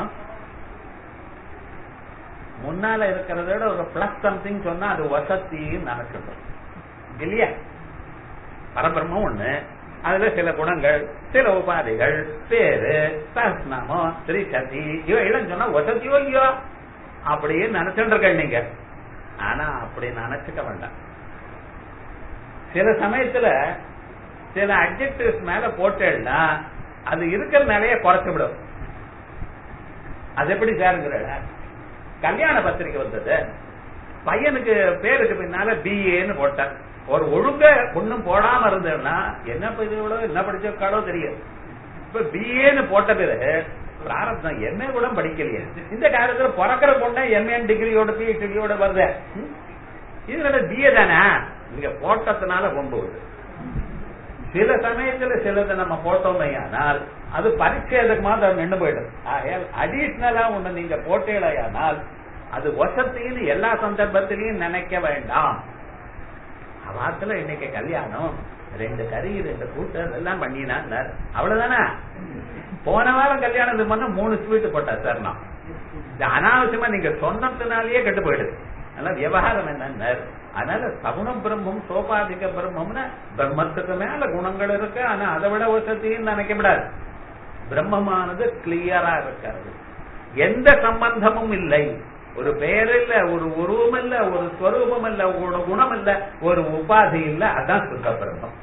முன்னால இருக்கிறத விட ஒரு பிளஸ் சம்திங் சொன்னா அது வசத்தின்னு நினைச்சிட்டோம் இல்லையா பரபிரம்மம் ஒண்ணு அதுல சில குணங்கள் சில உபாதிகள் பேரு சஹஸ்நாமம் ஸ்ரீசதி இவையெல்லாம் சொன்னா வசதியோ இல்லையோ அப்படின்னு நினைச்சுட்டு நீங்க ஆனா அப்படி நினைச்சுக்க வேண்டாம் சில சமயத்துல சில அப்ஜெக்டிவ்ஸ் மேல போட்டேன்னா அது இருக்கிற நிலைய குறைச்சு விடும் அது எப்படி சாருங்கிற கல்யாண பத்திரிக்கை வந்தது பையனுக்கு பேருக்கு பின்னால பிஏன்னு போட்டார் ஒரு ஒழுங்க ஒண்ணும் போடாம இருந்ததுன்னா என்ன இதோட என்ன படிச்சிருக்காளோ தெரியாது இப்ப பிஏன்னு போட்ட பிறகு பிராரப்தம் எம்ஏ கூட படிக்கலையே இந்த காலத்துல பிறக்கிற பொண்ணை எம்ஏ டிகிரியோட பிஹெச்டியோட வருது இதுல பிஏ தானே இங்க போட்டதுனால கொண்டு வருது சில சமயத்துல சிலதை நம்ம போட்டோமே ஆனால் அது பரிச்சேதக்கு மாதிரி நின்று போயிடும் ஆகையால் அடிஷ்னலா ஒண்ணு நீங்க போட்டேலையானால் அது வசத்தின்னு எல்லா சந்தர்ப்பத்திலையும் நினைக்க வேண்டாம் அவாத்துல இன்னைக்கு கல்யாணம் ரெண்டு கறி ரெண்டு கூட்டு எல்லாம் பண்ணினான் அவ்வளவுதானே போன வாரம் கல்யாணம் இது பண்ண மூணு ஸ்வீட் போட்டா சார் நான் இது அனாவசியமா நீங்க சொன்னதுனாலேயே கெட்டு போயிடுது அதனால விவகாரம் என்னன்னு அதனால சகுண பிரம்மம் சோபாதிக பிரம்மம்னு பிரம்மத்துக்கு மேல குணங்கள் இருக்கு ஆனா அதை விட வசதின்னு நினைக்க விடாது பிரம்மமானது கிளியரா இருக்கிறது எந்த சம்பந்தமும் இல்லை ஒரு பெயர் இல்ல ஒரு உருவம் இல்ல ஒரு ஸ்வரூபம் இல்ல ஒரு குணம் இல்ல ஒரு உபாதி இல்ல அதான் சுத்த பிரம்மம்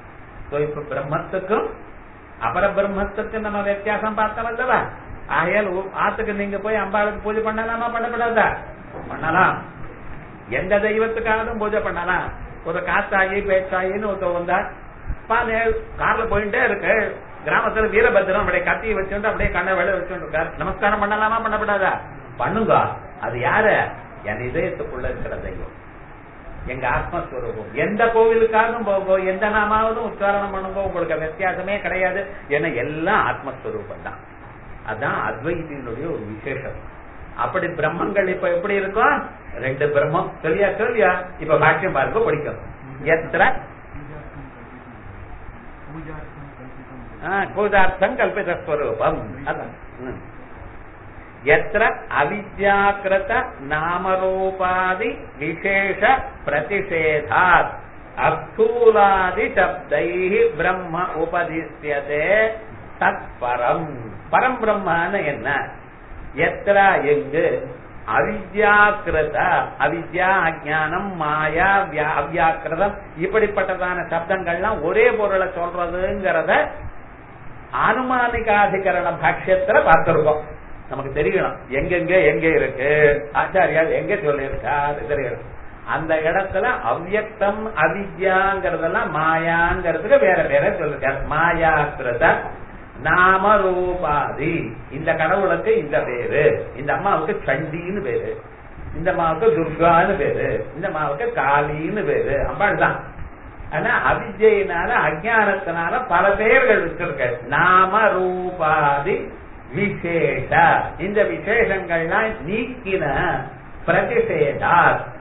So, இப்ப பிரம்மத்துக்கும் அபர பிரம்மத்துக்கும் நம்ம வித்தியாசம் பார்த்தோம் அல்லவா ஆகையால் உ- ஆத்துக்கு நீங்க போய் அம்பாளுக்கு பூஜை பண்ணலாமா பண்ணக்கூடாதா பண்ணலாம் எந்த தெய்வத்துக்காகவும் பூஜை பண்ணலாம் ஒரு காத்தாயி பேச்சாயின்னு ஒருத்தர் வந்தா பாரு கார்ல போயிட்டே இருக்கு கிராமத்துல வீரபத்திரம் அப்படியே கத்தியை வச்சுட்டு அப்படியே கண்ணை வெளிய வச்சுட்டு இருக்காரு நமஸ்காரம் பண்ணலாமா பண்ணக்கூடாதா பண்ணுங்க அது யாரு என் இதயத்துக்குள்ள இருக்கிற தெய்வம் எங்க ஆத்மஸ்வரூபம் எந்த கோவிலுக்காகவும் போகோ எந்த நாமாவதும் உச்சாரணம் பண்ணுங்க உங்களுக்கு வித்தியாசமே கிடையாது ஏன்னா எல்லாம் ஆத்மஸ்வரூபம் தான் அதான் அத்வைத்தினுடைய ஒரு விசேஷம் அப்படி பிரம்மங்கள் இப்ப எப்படி இருக்கும் ரெண்டு பிரம்மம் சொல்லியா சொல்லியா இப்ப பாஷ்யம் பாருங்க படிக்கும் எத்திர ஆ, பூஜார்த்தம் கல்பிதஸ்வரூபம் அதான் ம். எத்திர அவித்யாக்கிருத நாமரூபாதி விசேஷ பிரதிஷேதாத் அஸ்தூலாதி சப்தை பிரம்ம உபதிஷ்யதே தத் பரம் பரம் பிரம்மன்னு என்ன எத்திர எங்கு அவித்யாக்கிருத அவித்யா அஜானம் மாயா வியா- அவ்யாக்கிருதம் இப்படிப்பட்டதான சப்தங்கள்லாம் ஒரே பொருளை சொல்றதுங்கிறத ஆனுமானிகாதிகரண பாஷ்யத்துல பார்த்திருக்கோம் நமக்கு தெரியணும் எங்கெங்க எங்க இருக்கு ஆச்சாரியால் எங்க சொல்லியிருக்கா அது தெரியணும் அந்த இடத்துல அவ்யக்தம் அவித்யாங்கிறதெல்லாம் மாயாங்கிறதுக்கு வேற வேற சொல்லிருக்காரு மாயாக்கிருத நாம ரூபாதி இந்த கடவுளுக்கு இந்த பேரு இந்த அம்மாவுக்கு சண்டின்னு பேரு இந்த அம்மாவுக்கு துர்கான்னு பேரு இந்த அம்மாவுக்கு காளின்னு பேரு அம்பாள் தான் ஆனா அவித்யினால அஜானத்தினால பல பெயர்கள் வச்சிருக்க நாம ரூபாதி விசேஷ இந்த விசேஷங்கள்லாம் நீக்கின பிரதிஷேதா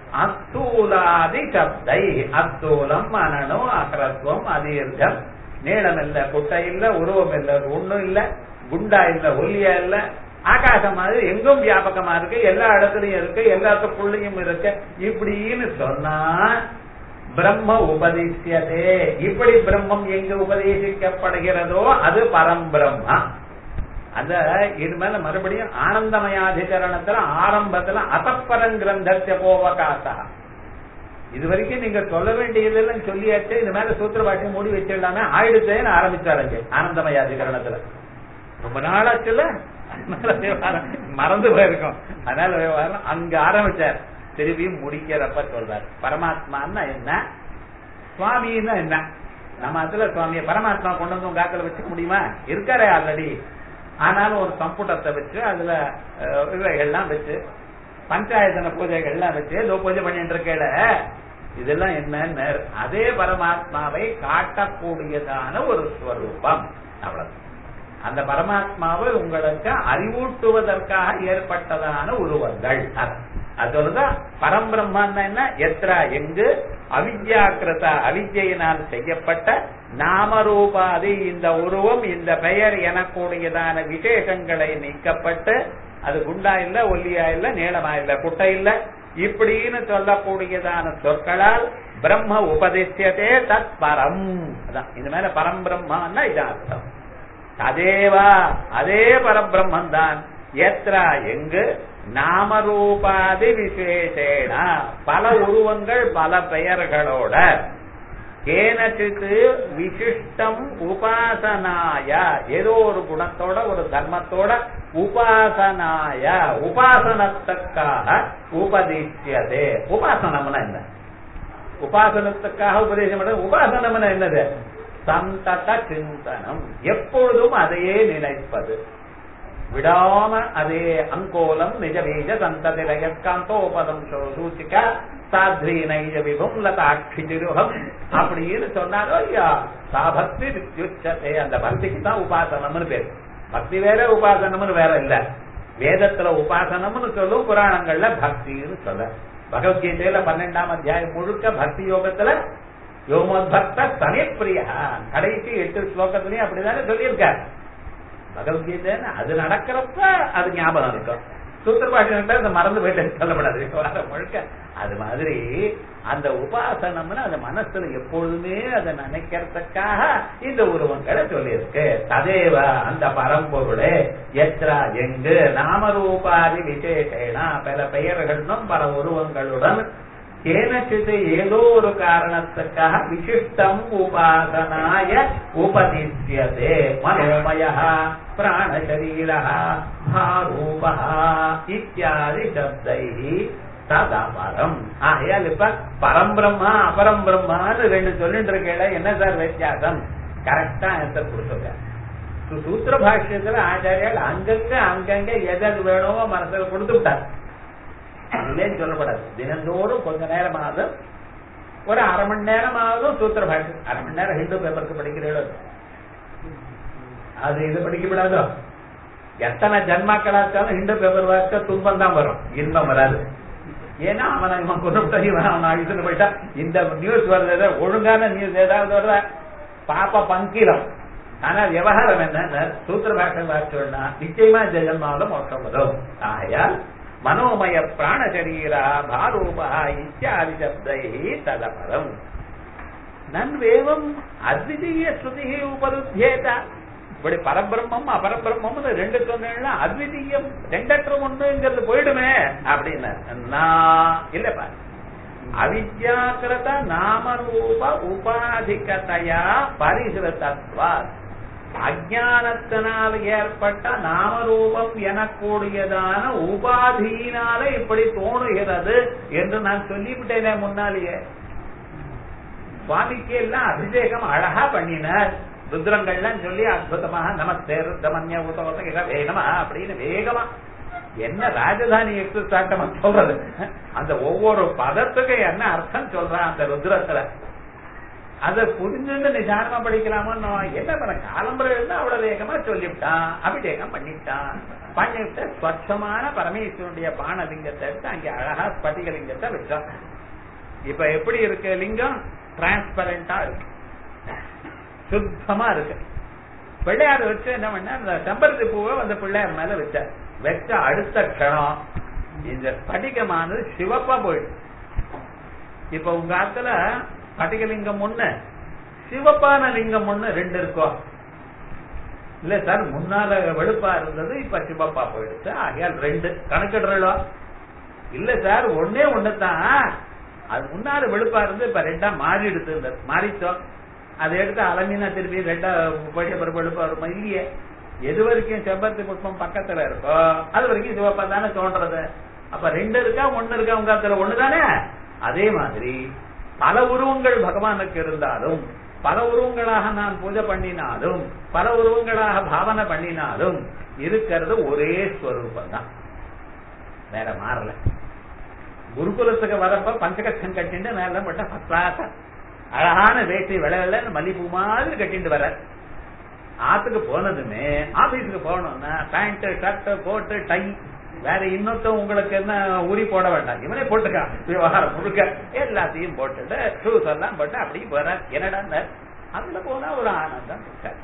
அஸ்தூலாதி சப்தை அஸ்தூலம் மனநோ அகரத்துவம் அதீர்க்கம் நீளம் இல்ல குட்டை இல்ல உருவம் இல்ல ஒண்ணும் இல்ல குண்டா இல்ல ஒல்லியா இல்ல ஆகாசம் மாதிரி எங்கும் வியாபகமா இருக்கு எல்லா இடத்துலயும் இருக்கு எல்லாத்துக்குள்ளயும் இருக்கு இப்படின்னு சொன்னா பிரம்ம உபதேசியதே இப்படி பிரம்மம் எங்கு உபதேசிக்கப்படுகிறதோ அது பரம்பிரம்மா அந்த இது மேல மறுபடியும் ஆனந்தமயாதிகரணத்துல ஆரம்பத்துல அசப்பரன் கிரந்தத்திய போவகாசா இது வரைக்கும் நீங்க சொல்ல வேண்டியதெல்லாம் சொல்லியாச்சு இது மேல சூத்திர பாட்டியம் மூடி வச்சிடலாமே ஆயிடுச்சேன்னு ஆரம்பிச்சாருங்க ஆனந்தமயாதிகரணத்துல ரொம்ப நாளாச்சுல அதனால விவகாரம் மறந்து போயிருக்கோம் அதனால விவகாரம் அங்க ஆரம்பிச்சார் திரும்பியும் முடிக்கிறப்ப சொல்றார் பரமாத்மான்னா என்ன சுவாமின்னா என்ன நம்ம அதுல சுவாமியை பரமாத்மா கொண்டு வந்து உங்க காக்கல வச்சுக்க முடியுமா இருக்காரே ஆல்ரெடி ஆனாலும் ஒரு சம்புட்டத்தை வச்சு அதுல அஹ், இவைகள்லாம் வச்சு பஞ்சாயத்தன பூஜைகள்லாம் வச்சு ஏதோ பூஜை பண்ணிட்டு இருக்கல இதெல்லாம் என்னன்னு அதே பரமாத்மாவை காட்டக்கூடியதான ஒரு ஸ்வரூபம் அவ்வளவு அந்த பரமாத்மாவை உங்களுக்கு அறிவூட்டுவதற்காக ஏற்பட்டதான உருவங்கள் அது. அது சொல்லுதா பரம்பிரம்மான்னா என்ன எத்ரா எங்கு அவித்யாக்கிருத அவித்யினால் செய்யப்பட்ட நாமரூபாதி இந்த உருவம் இந்த பெயர் எனக்கூடியதான விசேஷங்களை நீக்கப்பட்டு அது குண்டா இல்ல ஒல்லியா இல்ல நீளமா இல்ல குட்டை இல்ல இப்படின்னு சொல்லக்கூடியதான சொற்களால் பிரம்ம உபதிஷ்யத்தே தத் பரம் அதான் இது மேல பரம்பிரம்மான்னா இது அர்த்தம் அதேவா அதே பரபிரம்மன் தான் எத்ரா எங்கு நாமரூபாதி விசேஷேன பல உருவங்கள் பல பெயர்களோட கேனச்சித்து விசிஷ்டம் உபாசனாய ஏதோ ஒரு குணத்தோட ஒரு தர்மத்தோட உபாசனாய உபாசனத்துக்காக உபதிஷ்யதே உபாசனம்னா என்ன உபாசனத்துக்காக உபதேசம் பண்ண உபாசனம்னா என்னது சந்தத சிந்தனம் எப்பொழுதும் அதையே நினைப்பது விடாம அதே அங்கோலம் நிஜ பீஜ சந்ததி ரயஸ்காந்தோபதம் சூச்சிக்க சாத்ரி நைஜ விபம் லதாட்சி திருகம் அப்படின்னு சொன்னாரோ ஐயா சா பக்தி வித்யுச்சதே அந்த பக்திக்கு தான் உபாசனம்னு பேர் பக்தி வேற உபாசனம்னு வேற இல்ல வேதத்துல உபாசனம்னு சொல்லும் புராணங்கள்ல பக்தின்னு சொல்ல பகவத்கீதையில பன்னெண்டாம் அத்தியாயம் முழுக்க பக்தி யோகத்துல யோமோத்பக்த தனிப்பிரியா கடைசி எட்டு ஸ்லோகத்திலையும் அப்படிதானே சொல்லியிருக்கார் பகவத்கீதைன்னு அது நடக்கிறப்ப அது ஞாபகம் இருக்கும் சூத்திரபாஷன் அது மறந்து போயிட்டு சொல்லப்படாது வாரம் முழுக்க அது மாதிரி அந்த உபாசனம்னு அந்த மனசுல எப்பொழுதுமே அதை நினைக்கிறதுக்காக இந்த உருவங்களை சொல்லியிருக்கு ததேவ அந்த பரம்பொருளே எத்ரா எங்கு நாமரூபாதி விசேஷேனா பல பெயர்களுடன் பல உருவங்களுடன் கேனச்சித் ஏதோ ஒரு காரணத்துக்காக விசிஷ்டம் உபாசனாய உபதிஷ்யதே மனோமய பிராணசரீர ரூப இத்தியாதி சப்தை ததபரம் ஆகையால் இப்ப பரம்பிரம்மா அபரம் பிரம்மான்னு ரெண்டு சொல்லிட்டு இருக்கேன் என்ன சார் வித்தியாசம் கரெக்டா ஆன்சர் கொடுத்துருக்க சூத்திர பாஷ்யத்துல ஆச்சாரியால் அங்கங்க அங்கங்க எதது வேணுமோ மனசுல கொடுத்து விட்டார் இல்லைன்னு சொல்லப்படாது தினந்தோறும் கொஞ்ச நேரமாவது ஒரு அரை மணி நேரமாவதும் சூத்திர பாஷ்யம் அரை மணி நேரம் ஹிந்து பேப்பருக்கு படிக்கிறீங்களோ அது இது படிக்கப்படாதோ எத்தனை ஜன்மாக்களாச்சாலும் ஹிந்து பேப்பர் வாசிச்சா துன்பம் தான் வரும் இன்பம் வராது ஏன்னா அவனை இவன் கொண்டு இவன் அவன் அழிச்சுட்டு போயிட்டா இந்த நியூஸ் வருது ஒழுங்கான நியூஸ் ஏதாவது வருதா பாப்ப பங்கிலம் ஆனா விவகாரம் என்ன சூத்திர பாஷம் வாசிச்சோம்னா நிச்சயமா ஜெகன்மாவில மோட்சம் வரும் ஆகையால் மனோமய பிராணசரீரா பாரூபா இத்தியாதி சப்தை ததபரம் நன்வேவம் அத்விதீய ஸ்ருதி உபருத்தியேதா இப்படி பரபிரம்மம் அபரபிரம்மம் ரெண்டு சொன்னா அத்விதீயம் ரெண்டற்ற ஒண்ணுங்கிறது போயிடுமே அப்படின்னு நான் இல்லப்பா அவித்யாக்கிருத நாமரூப உபாதிகதையா பரிசுரத்தத்வா அஜானத்தினால் ஏற்பட்ட நாமரூபம் எனக்கூடியதான உபாதியினால இப்படி தோணுகிறது என்று நான் சொல்லிவிட்டேனே முன்னாலேயே சுவாமிக்கு எல்லாம் அபிஷேகம் அழகா பண்ணினார் ருத்ரங்கள்லாம் சொல்லி அற்புதமாக நமஸ்தே ருத்தமன்ய ஊத்தவத்த வேகமா அப்படின்னு வேகமா என்ன ராஜதானி எக்ஸஸ் ஆட்டமா சொல்றது அந்த ஒவ்வொரு பதத்துக்கு என்ன அர்த்தம் சொல்றான் அந்த ருத்ரத்துல அத புரிஞ்சுட்டு நிதானமா படிக்கலாமோ என்ன பண்ண காலம்பரம் இருந்தா அவ்வளவு வேகமா சொல்லிவிட்டான் அபிஷேகம் பண்ணிவிட்டான் பண்ணிவிட்டு ஸ்வச்சமான பரமேஸ்வருடைய பானலிங்கத்தை எடுத்து அங்க அழகா ஸ்பட்டிகலிங்கத்தை வச்சோம் இப்ப எப்படி இருக்கு லிங்கம் டிரான்ஸ்பரண்டா இருக்கு சுத்தமா இருக்கு பிள்ளையார் வச்சு என்ன பண்ண அந்த செம்பருத்தி பூவை அந்த பிள்ளையார் மேல வச்சார் வச்ச அடுத்த க்ஷணம் இந்த ஸ்படிகமானது சிவப்பா போயிடுச்சு இப்ப உங்க ஆத்துல ஸ்படிகலிங்கம் ஒண்ணு சிவப்பான லிங்கம் ஒண்ணு ரெண்டு இருக்கும் இல்ல சார் முன்னால வெளுப்பா இருந்தது இப்ப சிவப்பா போயிடுச்சு ஆகையால் ரெண்டு கணக்கிடுறோ இல்ல சார் ஒன்னே ஒண்ணுதான் அது முன்னால வெளுப்பா இருந்து இப்ப ரெண்டா மாறிடுது மாறிச்சோம் அதை எடுத்து அலமீனா திருப்பி ரெண்டா பழைய வெளுப்பா வருமா இல்லையே எது வரைக்கும் செம்பருத்தி புஷ்பம் பக்கத்துல இருக்கோ அது வரைக்கும் சிவப்பா தானே தோன்றது அப்ப ரெண்டு இருக்கா ஒண்ணு இருக்கா உங்க இடத்துல ஒண்ணுதானே அதே மாதிரி பல உருவங்கள் பகவானுக்கு இருந்தாலும் பல உருவங்களாக நான் பூஜை பண்ணினாலும் பல உருவங்களாக பாவனை பண்ணினாலும் இருக்கிறது ஒரே ஸ்வரூபம் தான் வேற மாறல குருகுலத்துக்கு வரப்ப பஞ்சகட்சம் கட்டிட்டு மேல மட்டும் ஃபர்ஸ்ட் அழகான வேட்டி விளையாட மல்லிப்பூ மாதிரி கட்டிட்டு வர ஆத்துக்கு போனதுமே ஆபீஸுக்கு போகணும்னா பேண்ட் ஷர்ட் கோட்டு டை வேற இன்னொருத்த உங்களுக்கு என்ன உரி போட வேண்டாம் இவனே போட்டுக்கான் விவகாரம் முழுக்க எல்லாத்தையும் போட்டுட்டு ஷூஸ் எல்லாம் போட்டு அப்படி போற என்னடா அதுல போனா ஒரு ஆனந்தம்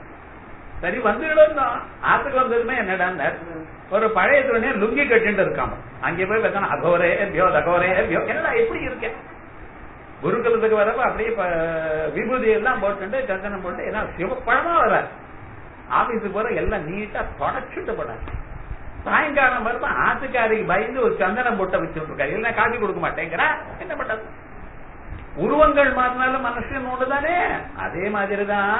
சரி வந்துடும் ஆத்துக்கு வந்ததுமே என்னடா ஒரு பழைய துணியை லுங்கி கட்டிட்டு இருக்காம அங்கே போய் பார்த்தா அகோரே பியோ அகோரே பியோ எல்லாம் எப்படி இருக்கேன் குருகுலத்துக்கு வரப்ப அப்படியே விபூதி எல்லாம் போட்டு சந்தனம் போட்டு எல்லாம் சிவப்பழமா வர ஆபீஸுக்கு போற எல்லாம் நீட்டா தொடச்சுட்டு போனாரு சாயங்காலம் வரப்ப ஆத்துக்காரிக்கு பயந்து ஒரு சந்தனம் போட்ட வச்சுட்டு இருக்காரு இல்ல காட்டி கொடுக்க மாட்டேங்கிறா என்ன பண்றது உருவங்கள் மாறினாலும் மனுஷன் ஒண்ணுதானே அதே மாதிரிதான்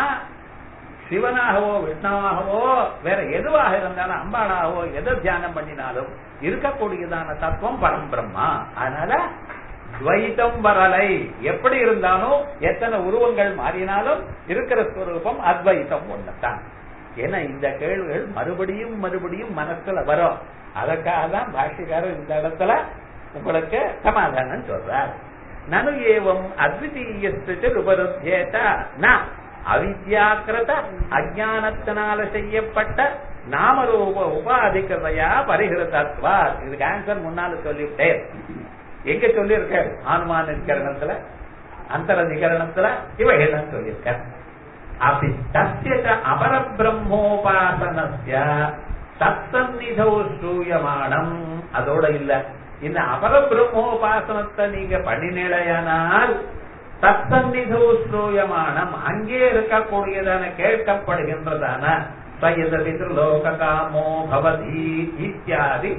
சிவனாகவோ விஷ்ணவாகவோ வேற எதுவாக இருந்தாலும் அம்பாளாகவோ எதை தியானம் பண்ணினாலும் இருக்கக்கூடியதான தத்துவம் பரம்பிரம்மா அதனால துவைத்தம் வரலை எப்படி இருந்தாலும் எத்தனை உருவங்கள் மாறினாலும் இருக்கிற ஸ்வரூபம் அத்வைத்தம் ஒண்ணுதான் ஏன்னா இந்த கேள்விகள் மறுபடியும் மறுபடியும் மனசுல வரும் அதற்காக தான் பாஷ்யக்காரர் இந்த இடத்துல உங்களுக்கு சமாதானம் சொல்றார் நனு ஏவம் அத்விதீயத்து உபருத்தியேத நான் அவித்யாக்கிரத அஜானத்தினால செய்யப்பட்ட நாமரூப உபாதிக்கிறதையா பரிகிருதத்வா இதுக்கு ஆன்சர் முன்னால சொல்லிவிட்டேன் எங்க சொல்லியிருக்காரு ஆனுமான நிகரணத்துல அந்தர நிகரணத்துல இவைகள் சொல்லியிருக்காரு அப்படி தசிய அபர பிரம்மோபாசனஸ்ய தத்தன்னிதோ ஸ்ரூயமானம் அதோட இல்ல இந்த அபர பிரம்மோபாசனத்தை நீங்க பண்ணினிலையானால் தத்தன்னிதோ ஸ்ரூயமானம் அங்கே இருக்கக்கூடியதான கேட்கப்படுகின்றதான சயத பிதృலோக காமோ பவதி இத்தியாதி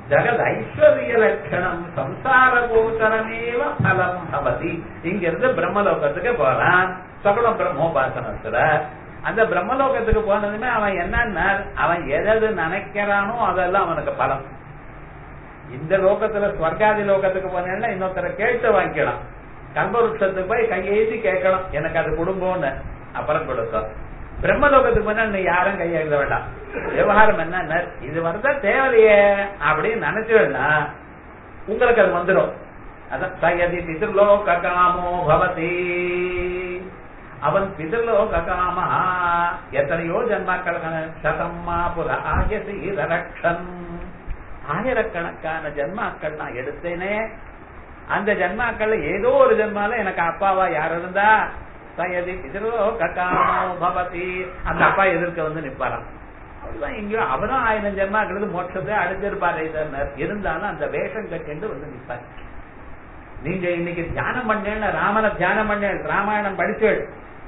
ஜகத் ஐஸ்வர்ய லட்சணம் சம்சார கோச்சரமேவ பலம் பவதி இங்க இருந்து பிரம்மலோகத்துக்கு போறான் சகுண பிரம்மோபாசனத்துல அந்த பிரம்மலோகத்துக்கு போனதுமே அவன் என்னன்னா அவன் எதது நினைக்கிறானோ அதெல்லாம் அவனுக்கு பலம் இந்த லோகத்துல ஸ்வர்காதி லோகத்துக்கு போனேன்னா இன்னொருத்தரை கேட்டு வாங்கிக்கலாம் கல்பவருஷத்துக்கு போய் கையெழுதி கேட்கணும் எனக்கு அது கொடுங்கோன்னு அப்புறம் கொடுக்கும் பிரம்மலோகத்துக்கு போனா நீ யாரும் கையெழுத வேண்டாம் விவகாரம் என்ன இது வரதா தேவையே அப்படின்னு நினைச்சுன்னா உங்களுக்கு அது வந்துடும் அதான் சயதி பிதிர்லோக காமோ பவதி அவன் பிதிர்லோக காமா எத்தனையோ ஜன்மாக்கள் சதம்மா புற ஆயசி ரக்ஷன் ஆயிரக்கணக்கான ஜன்மாக்கள் நான் எடுத்தேனே அந்த ஜன்மாக்கள்ல ஏதோ ஒரு ஜன்மால எனக்கு அப்பாவா யார் இருந்தா சயதி பிதிர்லோக காமோ பவதி அந்த அப்பா எதிர்க்க வந்து நிப்பாராம் அதுதான் இங்கேயோ அவரும் ஆயிரம் ஜென்மாக்கிறது மோட்சத்தை அடைஞ்சிருப்பாரு இருந்தாலும் அந்த வேஷம் கட்டிண்டு வந்து நிற்பார் நீங்க இன்னைக்கு தியானம் பண்ணேன்னு ராமனை தியானம் பண்ணேன் ராமாயணம் படிச்சேள்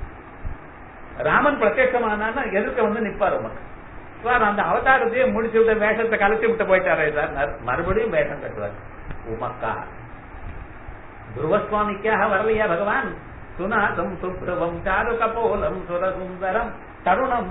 ராமன் பிரத்யட்சமானா எதிர்க்க வந்து நிப்பார் உமக்கு சார் அந்த அவதாரத்தையே முடிச்சு விட்டு வேஷத்தை கலைச்சு விட்டு போயிட்டாரே சார் மறுபடியும் வேஷம் கட்டுவார் உமக்கா துருவசுவாமிக்காக வரலையா பகவான் சுனாதம் சுப்ரவம் சாரு கபோலம் சுரசுந்தரம் தருணம்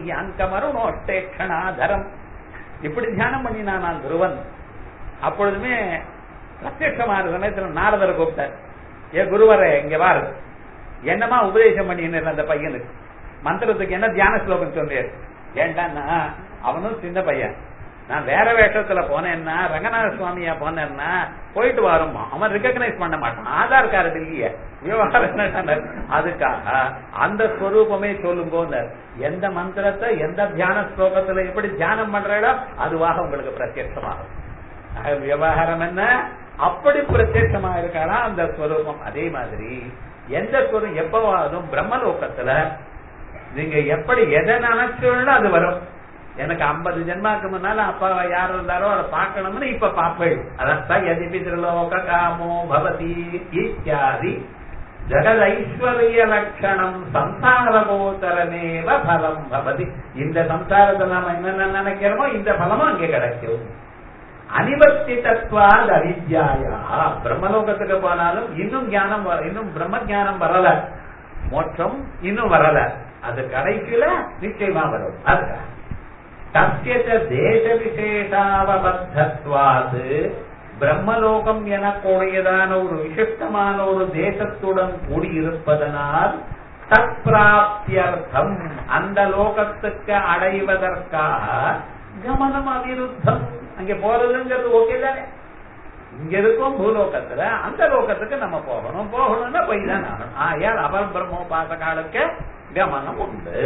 ரமணீயாங்கமருணோட்டேக்ஷணாதரம் இப்படி தியானம் பண்ணினா நான் துருவன் அப்பொழுதுமே பிரத்யட்சமான சமயத்துல நாரதரை கூப்பிட்டார் ஏ குருவரே இங்க வாரு என்னமா உபதேசம் பண்ணின்னு அந்த பையனுக்கு மந்திரத்துக்கு என்ன தியான ஸ்லோகம் சொன்னீர் ஏண்டான்னா அவனும் சின்ன பையன் நான் வேற வேஷத்துல போனேன்னா ரங்கநாத சுவாமியா போனேன்னா போயிட்டு வருமா அவன் ரெகக்னைஸ் பண்ண மாட்டான் ஆதார் கார்டு இல்லையே விவகாரம் என்ன அதுக்காக அந்த ஸ்வரூபமே சொல்லுங்க எந்த மந்திரத்தை எந்த தியான ஸ்லோகத்துல எப்படி தியானம் பண்றீங்களோ அதுவாக உங்களுக்கு பிரத்யட்சமாகும் விவகாரம் என்ன அப்படி பிரத்யட்சமா இருக்காரா அந்த ஸ்வரூபம் அதே மாதிரி எந்த ஸ்வரம் எப்பவாதும் பிரம்மலோகத்துல நீங்க எப்படி எதை நினைச்சோம்னு அது வரும் எனக்கு ஐம்பது ஜென்மாக்கு முன்னால அப்பா யார் இருந்தாரோ அதை பார்க்கணும்னு இப்ப பாப்பேன் அதான் எதிபி திருலோக காமோ பவதி இத்தியாதி ஜெகத் ஐஸ்வர்ய லட்சணம் சம்சாரகோத்தரமேவ பலம் பவதி இந்த சம்சாரத்தை நாம என்னென்ன நினைக்கிறோமோ இந்த பலமும் அங்கே கிடைக்கும் அனிவர்த்திதத்வாத் அவித்யாயா பிரம்மலோகத்துக்கு போனாலும் இன்னும் ஞானம் இன்னும் பிரம்ம ஞானம் வரல மோட்சம் இன்னும் வரல அது கடைசியில நிச்சயமா வரும் அதுதான் தத்திய தேச விசேஷாவபத்தத்வாது பிரம்மலோகம் எனக்கூடியதான ஒரு விசிஷ்டமான ஒரு தேசத்துடன் கூடியிருப்பதனால் தற்பிராப்தியர்த்தம் அந்த லோகத்துக்கு அடைவதற்காக கமனம் அவிருத்தம் அங்க போறதுங்கிறது ஓகே தானே இங்க இருக்கும் பூலோகத்துல அந்த லோகத்துக்கு நம்ம போகணும் போகணும்னா போய் தான் ஆகணும் ஆயால் அபர் பிரம்மோபாசகாலுக்கு கமனம் உண்டு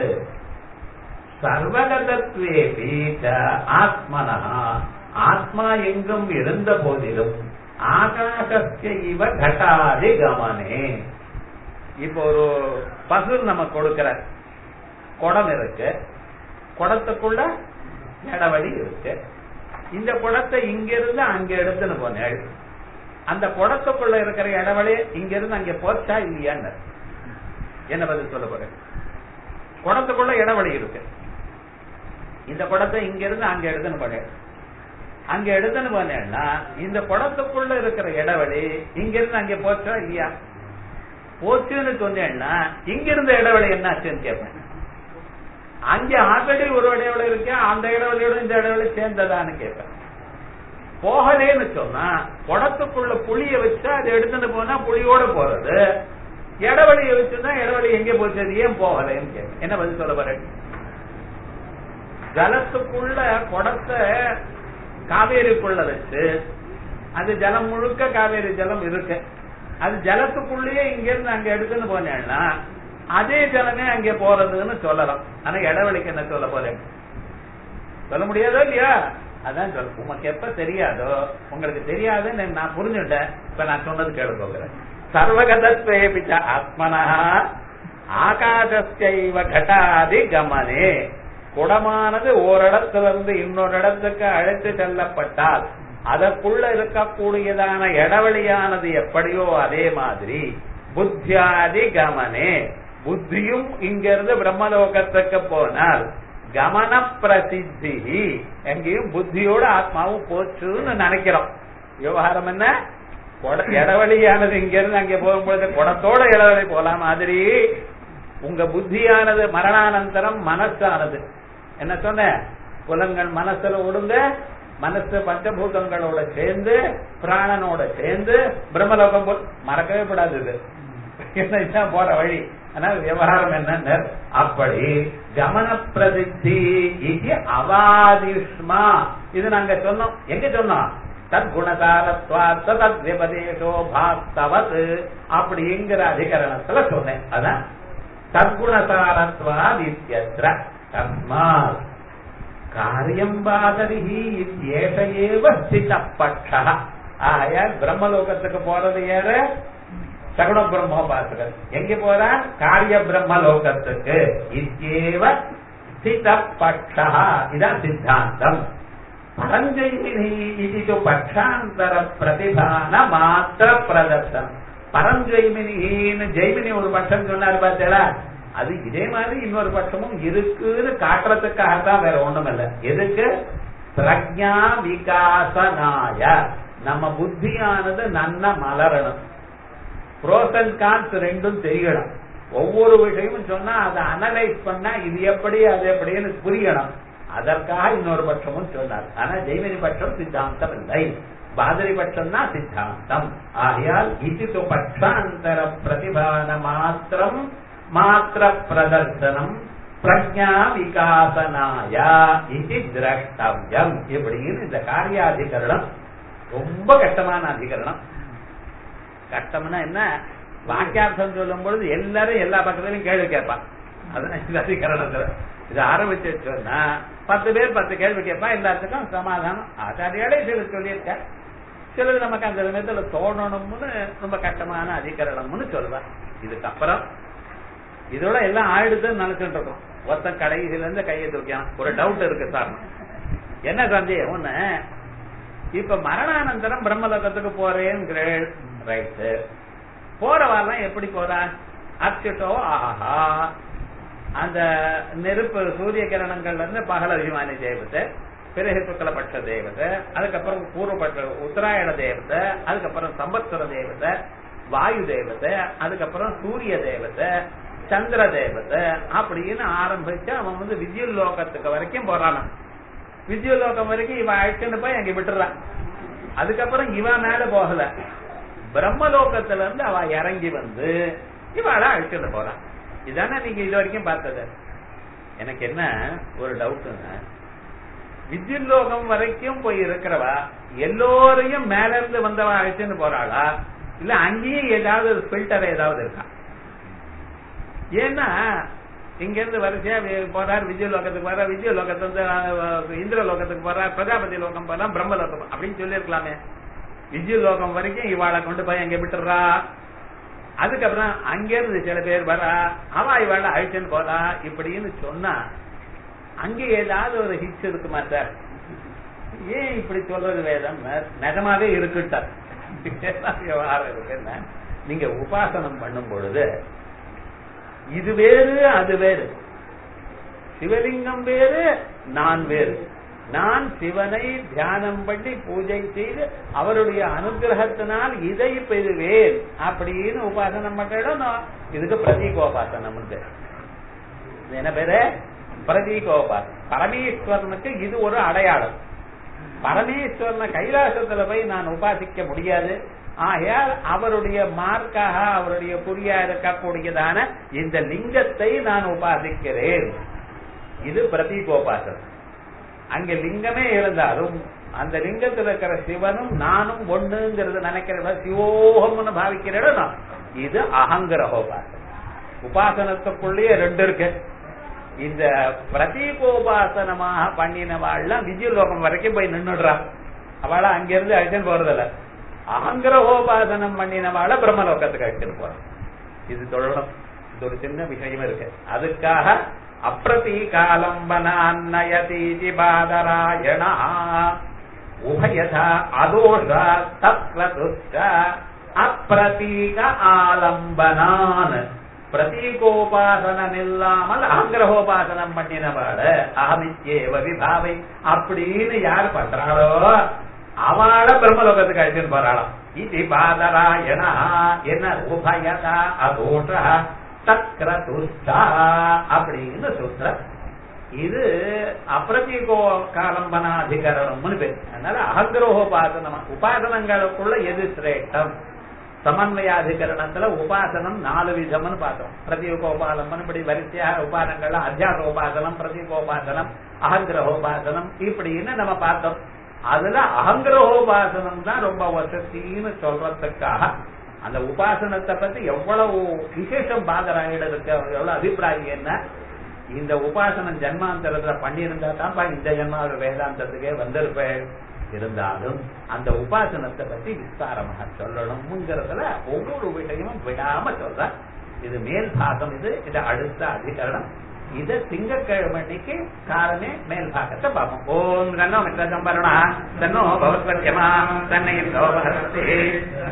சர்வகதத்வேபி ஆத்மனா ஆத்மா எங்கும் இருந்த போதிலும் ஆகாசத்திய இவ கட்டாதி கமனே இப்போ ஒரு பசுல் நம்ம கொடுக்கிற குடம் இருக்கு குடத்துக்குள்ள இடவழி இருக்கு இந்த குடத்தை இங்க இருந்து அங்க எடுத்துன்னு போனேள் அந்த குடத்துக்குள்ள இருக்கிற இடவழி இங்க இருந்து அங்க போச்சா இல்லையான்னு என்ன பதில் சொல்ல போறேன் குடத்துக்குள்ள இடவழி இருக்கு இந்த குடத்தை இங்க இருந்து அங்க எடுத்துன்னு போனேன் அங்க எடுத்துன்னு போனேன்னா இந்த குடத்துக்குள்ள இருக்கிற இடவழி இங்க இருந்து அங்க போச்சா இல்லையா போச்சுன்னு சொன்னேன்னா இங்க இருந்த இடவெளி என்னாச்சுன்னு கேட்பேன் அங்க ஆல்ரெடி ஒரு இடைவெளி இருக்கு அந்த இடைவெளியோட இந்த இடைவெளி சேர்ந்ததான்னு கேட்பேன் போகலேன்னு சொன்னா குடத்துக்குள்ள புளிய வச்சா அதை எடுத்துட்டு போனா புளியோட போறது இடவெளிய வச்சுதான் இடவெளி எங்க போச்சு அது ஏன் போகலன்னு கேட்பேன் என்ன பதில் சொல்ல போறேன் ஜலத்துக்குள்ள குடத்தை காவேரிக்குள்ள வச்சு அது ஜலம் முழுக்க காவேரி ஜலம் இருக்கு அது ஜலத்துக்குள்ளேயே இங்க இருந்து அங்க எடுத்துன்னு போனேன்னா அதே ஜலமே அங்க போறதுன்னு சொல்லலாம் ஆனா இடவெளிக்கு என்ன சொல்ல போறேன் சொல்ல முடியாதோ இல்லையா அதான் சொல்ல உமக்கு எப்ப தெரியாதோ உங்களுக்கு தெரியாதுன்னு நான் புரிஞ்சுட்டேன் இப்ப நான் சொன்னது கேளு போகிறேன் சர்வகதத்வேபிச்ச ஆத்மனா ஆகாசஸ்தைவ கட்டாதி கமனே குடமானது ஓரிடத்துல இருந்து இன்னொரு இடத்துக்கு அழைத்து செல்லப்பட்டால் அதற்குள்ள இருக்கக்கூடியதான இடவெளியானது எப்படியோ அதே மாதிரி புத்தியாதி கமனே புத்தியும் இங்கிருந்து பிரம்மலோகத்துக்கு போனால் கமன பிரசித்தி எங்கேயும் புத்தியோட ஆத்மாவும் போச்சுன்னு நினைக்கிறோம் விவகாரம் என்ன கொட- இடவழியானது இங்க இருந்து அங்கே போகும்பொழுது குடத்தோட இடவழி போலாம் மாதிரி உங்க புத்தியானது மரணானந்தரம் மனசானது என்ன சொன்ன புலங்கள் மனசுல ஒடுங்க மனசு பஞ்சபூதங்களோட சேர்ந்து பிராணனோட சேர்ந்து பிரம்மலோகம் போ மறக்கவே கூடாது இது என்ன இதுதான் போற வழி ஆனால் விவகாரம் என்ன அப்படி கமன பிரதித்தி இது அவாதிஷ்மா இது நாங்க சொன்னோம் எங்க சொன்னோம் தத்குணகாரத்வா தத் விபதேசோ பாஸ்தவத் அப்படிங்கிற அதிகரணத்துல சொன்னேன் அதான் தத்குணசாரத்வா இத்தியத்ர தஸ்மாத் காரியம் பாதரிஹி இத்யேஷ ஏவ ஸ்திதப்பட்ச ஆகையால் பிரம்மலோகத்துக்கு போறது யாரு சகுண பிரம்மோபாசகர் எங்க போறார் காரிய பிரம்மலோகத்துக்கு இத்யேவ ஸ்திதப்பட்ச இதான் சித்தாந்தம் பரஞ்சைமினி இது பட்சாந்தர பிரதிபான மாத்திர பிரதர்சனம் பரஞ்செய்மினின்னு ஜெய்மினி ஒரு பட்சம் சொன்னாரு பார்த்தீங்களா அது இதே மாதிரி இன்னொரு பட்சமும் இருக்குன்னு காட்டுறதுக்காக தான் வேற ஒண்ணும் இல்ல எதுக்கு பிரஜா விகாசனாய நம்ம புத்தியானது நன்ன மலரணும் ப்ரோஸ் அண்ட் கான்ஸ் ரெண்டும் தெரியணும் ஒவ்வொரு விஷயமும் சொன்னா அதை அனலைஸ் பண்ணா இது எப்படி அது எப்படின்னு புரியணும் அதற்காக இன்னொரு பட்சமும் சொன்னார் ஆனா ஜெய்மினி பட்சம் சித்தாந்தம் இல்லை பாதரி பட்சம் தான் சித்தாந்தம் ஆகையால் இது பட்சாந்தர பிரதிபான மாத்திரம் மாத்திர பிரதர்சனம் பிரஜா விகாசனாய இது திரஷ்டவியம் இப்படின்னு இந்த காரியாதிகரணம் ரொம்ப கஷ்டமான அதிகரணம் கஷ்டம்னா என்ன வாக்கியார்த்தம் சொல்லும் பொழுது எல்லாரும் எல்லா பக்கத்திலும் கேள்வி கேட்பான் அதான் இந்த அதிகரணத்துல இது ஆரம்பிச்சு சொன்னா பத்து பேர் பத்து கேள்வி கேட்பான் எல்லாத்துக்கும் சமாதானம் ஆச்சாரியாலே சில சொல்லியிருக்க சிலது நமக்கு அந்த விதத்துல தோணணும்னு ரொம்ப கஷ்டமான அதிகரணம்னு சொல்லுவேன் இதுக்கப்புறம் இதோட எல்லாம் ஆயிடுதுன்னு நினைச்சுட்டு இருக்கோம் ஒருத்தன் கடைசியில இருந்து கையை தூக்கியான் ஒரு டவுட் இருக்கு சார் என்ன சந்தேகம் ஒண்ணு இப்ப மரணானந்தரம் பிரம்மலோகத்துக்கு போறேங்கிற ரைட்டு போறவாரெல்லாம் எப்படி போறா அச்சுட்டோ ஆஹா அந்த நெருப்பு சூரிய கிரணங்கள்ல இருந்து பகல அபிமானி தேவத்தை பிறகு சுக்கலபட்ச தேவதை அதுக்கப்புறம் பூர்வபட்ச உத்தராயண தேவதை அதுக்கப்புறம் சம்பத்சர தேவதை வாயு தேவதை அதுக்கப்புறம் சூரிய தேவதை சந்திர தேவதை அப்படின்னு ஆரம்பிச்சு அவன் வந்து வித்யுல் லோகத்துக்கு வரைக்கும் போறான் வித்யுல் லோகம் வரைக்கும் இவன் அழைச்சுன்னு போய் அங்க விட்டுறான் அதுக்கப்புறம் இவன் மேல போகல பிரம்மலோகத்துல இருந்து அவ இறங்கி வந்து இவாள அழைச்சுட்டு போறான் இதானே நீங்க இது வரைக்கும் பார்த்தது எனக்கு என்ன ஒரு டவுட்டுங்க வித்யுல் லோகம் வரைக்கும் போய் இருக்கிறவா எல்லோரையும் மேல இருந்து வந்தவா அழைச்சுன்னு போறாளா இல்ல அங்கேயும் ஏதாவது ஃபில்டர் ஏதாவது இருக்கா ஏன்னா இங்க இருந்து வரிசையா வி- போறார் விஜய லோகத்துக்கு போறார் விஜய லோகத்துல இருந்து அஹ், இந்திர லோகத்துக்கு போறார் பிரஜாபதி லோகம் போறார் பிரம்ம லோகம் அப்படின்னு சொல்லியிருக்கலாமே விஜய லோகம் வரைக்கும் இவாளை கொண்டு போய் அங்க விட்டுறா அதுக்கப்புறம் அங்க இருந்து சில பேர் வரா அவ இவாளை அழிச்சுன்னு போறா இப்படின்னு சொன்னா அங்க ஏதாவது ஒரு ஹிட்ஸ் இருக்குமா சார் ஏன் இப்படி சொல்றது வேதம் நிஜமாவே இருக்குட்டார் விவகாரம் இருக்குன்னா நீங்க உபாசனம் பண்ணும் பொழுது இது வேறு அது வேறு சிவலிங்கம் வேறு நான் வேறு நான் சிவனை தியானம் பண்ணி பூஜை செய்து அவருடைய அனுகிரகத்தினால் இதை பெறுவேன் அப்படின்னு உபாசனம் பண்றோம் இதுக்கு பிரதீகோபாசனம் இது என்ன பேரு பிரதீகோபாசனம் பரமேஸ்வரனுக்கு இது ஒரு அடையாளம் பரமேஸ்வரனை கைலாசத்துல போய் நான் உபாசிக்க முடியாது ஆகையால் அவருடைய மார்க்காக அவருடைய குறியா இருக்கக்கூடியதான இந்த லிங்கத்தை நான் உபாசிக்கிறேன் இது பிரதீகோபாசனம் அங்க லிங்கமே இருந்தாலும் அந்த லிங்கத்தில் இருக்கிற சிவனும் நானும் ஒண்ணுங்கிறது நினைக்கிற சிவோகம்னு பாவிக்கிற இடம் நான். இது அகங்கிரகோபாசனம் உபாசனத்துக்குள்ளேயே ரெண்டு இருக்கு இந்த பிரதீகோபாசனமாக பண்ணினவாள்லாம் விஜயலோகம் வரைக்கும் போய் நின்னுடுறா அவள அங்கிருந்து அழைச்சுன்னு போறதில்ல அகங்கிரகோபாசனம் பண்ணினவாள பிரம்மலோகத்துக்கு அழைச்சுன்னு போறான் இது தொடரும் இது ஒரு சின்ன விஷயம் இருக்கு அதுக்காக அப்பிரதீகாலம்பனான்னயதீதி பாதராயணா உபயதா அதோஷ தத்வதுஷ்ட அப்பிரதீக ஆலம்பனான் பிரதீகோபாசனம் இல்லாமல் அகங்கிரகோபாசனம் பண்ணினவாட அகமித்யேவ விபாவை அப்படின்னு யார் பண்றாளோ அவள பிரம்மலோகத்துக்கு அழைச்சிட்டு போறாளாம் இது பாதராயணா என்ன உபயதா அதோஷ தக்ரதுஷ்டா அப்படின்னு சொல்ற இது அப்பிரதீகோ காலம்பனாதிகரணம்னு பேர் அதனால அகங்கிரகோபாசனம் உபாசனங்களுக்குள்ள எது சிரேஷ்டம் சமன்வயாதிகரணத்துல உபாசனம் நாலு விதம்னு பார்த்தோம் பிரதியோகோபாலம்பன் இப்படி வரிசையாக உபாசனங்கள்ல அத்தியாச உபாசனம் பிரதிகோபாசனம் அகங்கிரகோபாசனம் இப்படின்னு நம்ம பார்த்தோம் அதுல அகங்கிரகோபாசனம் தான் ரொம்ப வசத்தின்னு சொல்றதுக்காக அந்த உபாசனத்தை பத்தி எவ்வளவு விசேஷம் பாதராயிட இருக்கு எவ்வளவு அபிப்பிராயம் என்ன இந்த உபாசனம் ஜென்மாந்தரத்துல பண்ணியிருந்தா தான்ப்பா இந்த ஜென்மாவோட வேதாந்தத்துக்கே வந்திருப்பேன் இருந்தாலும் அந்த உபாசனத்தை பத்தி விஸ்தாரமாக சொல்லணும்ங்கிறதுல ஒவ்வொரு விஷயமும் விடாம சொல்ற இது மேல் பாகம் இது இது அடுத்த அதிகரணம் இது திங்கக்கிழமைக்கு காலமே மேல் பாகத்தை பார்ப்போம் ஓம் கண்ணோ மித்த சம்பரணா தன்னோ பவத்வத்யமா தன்னை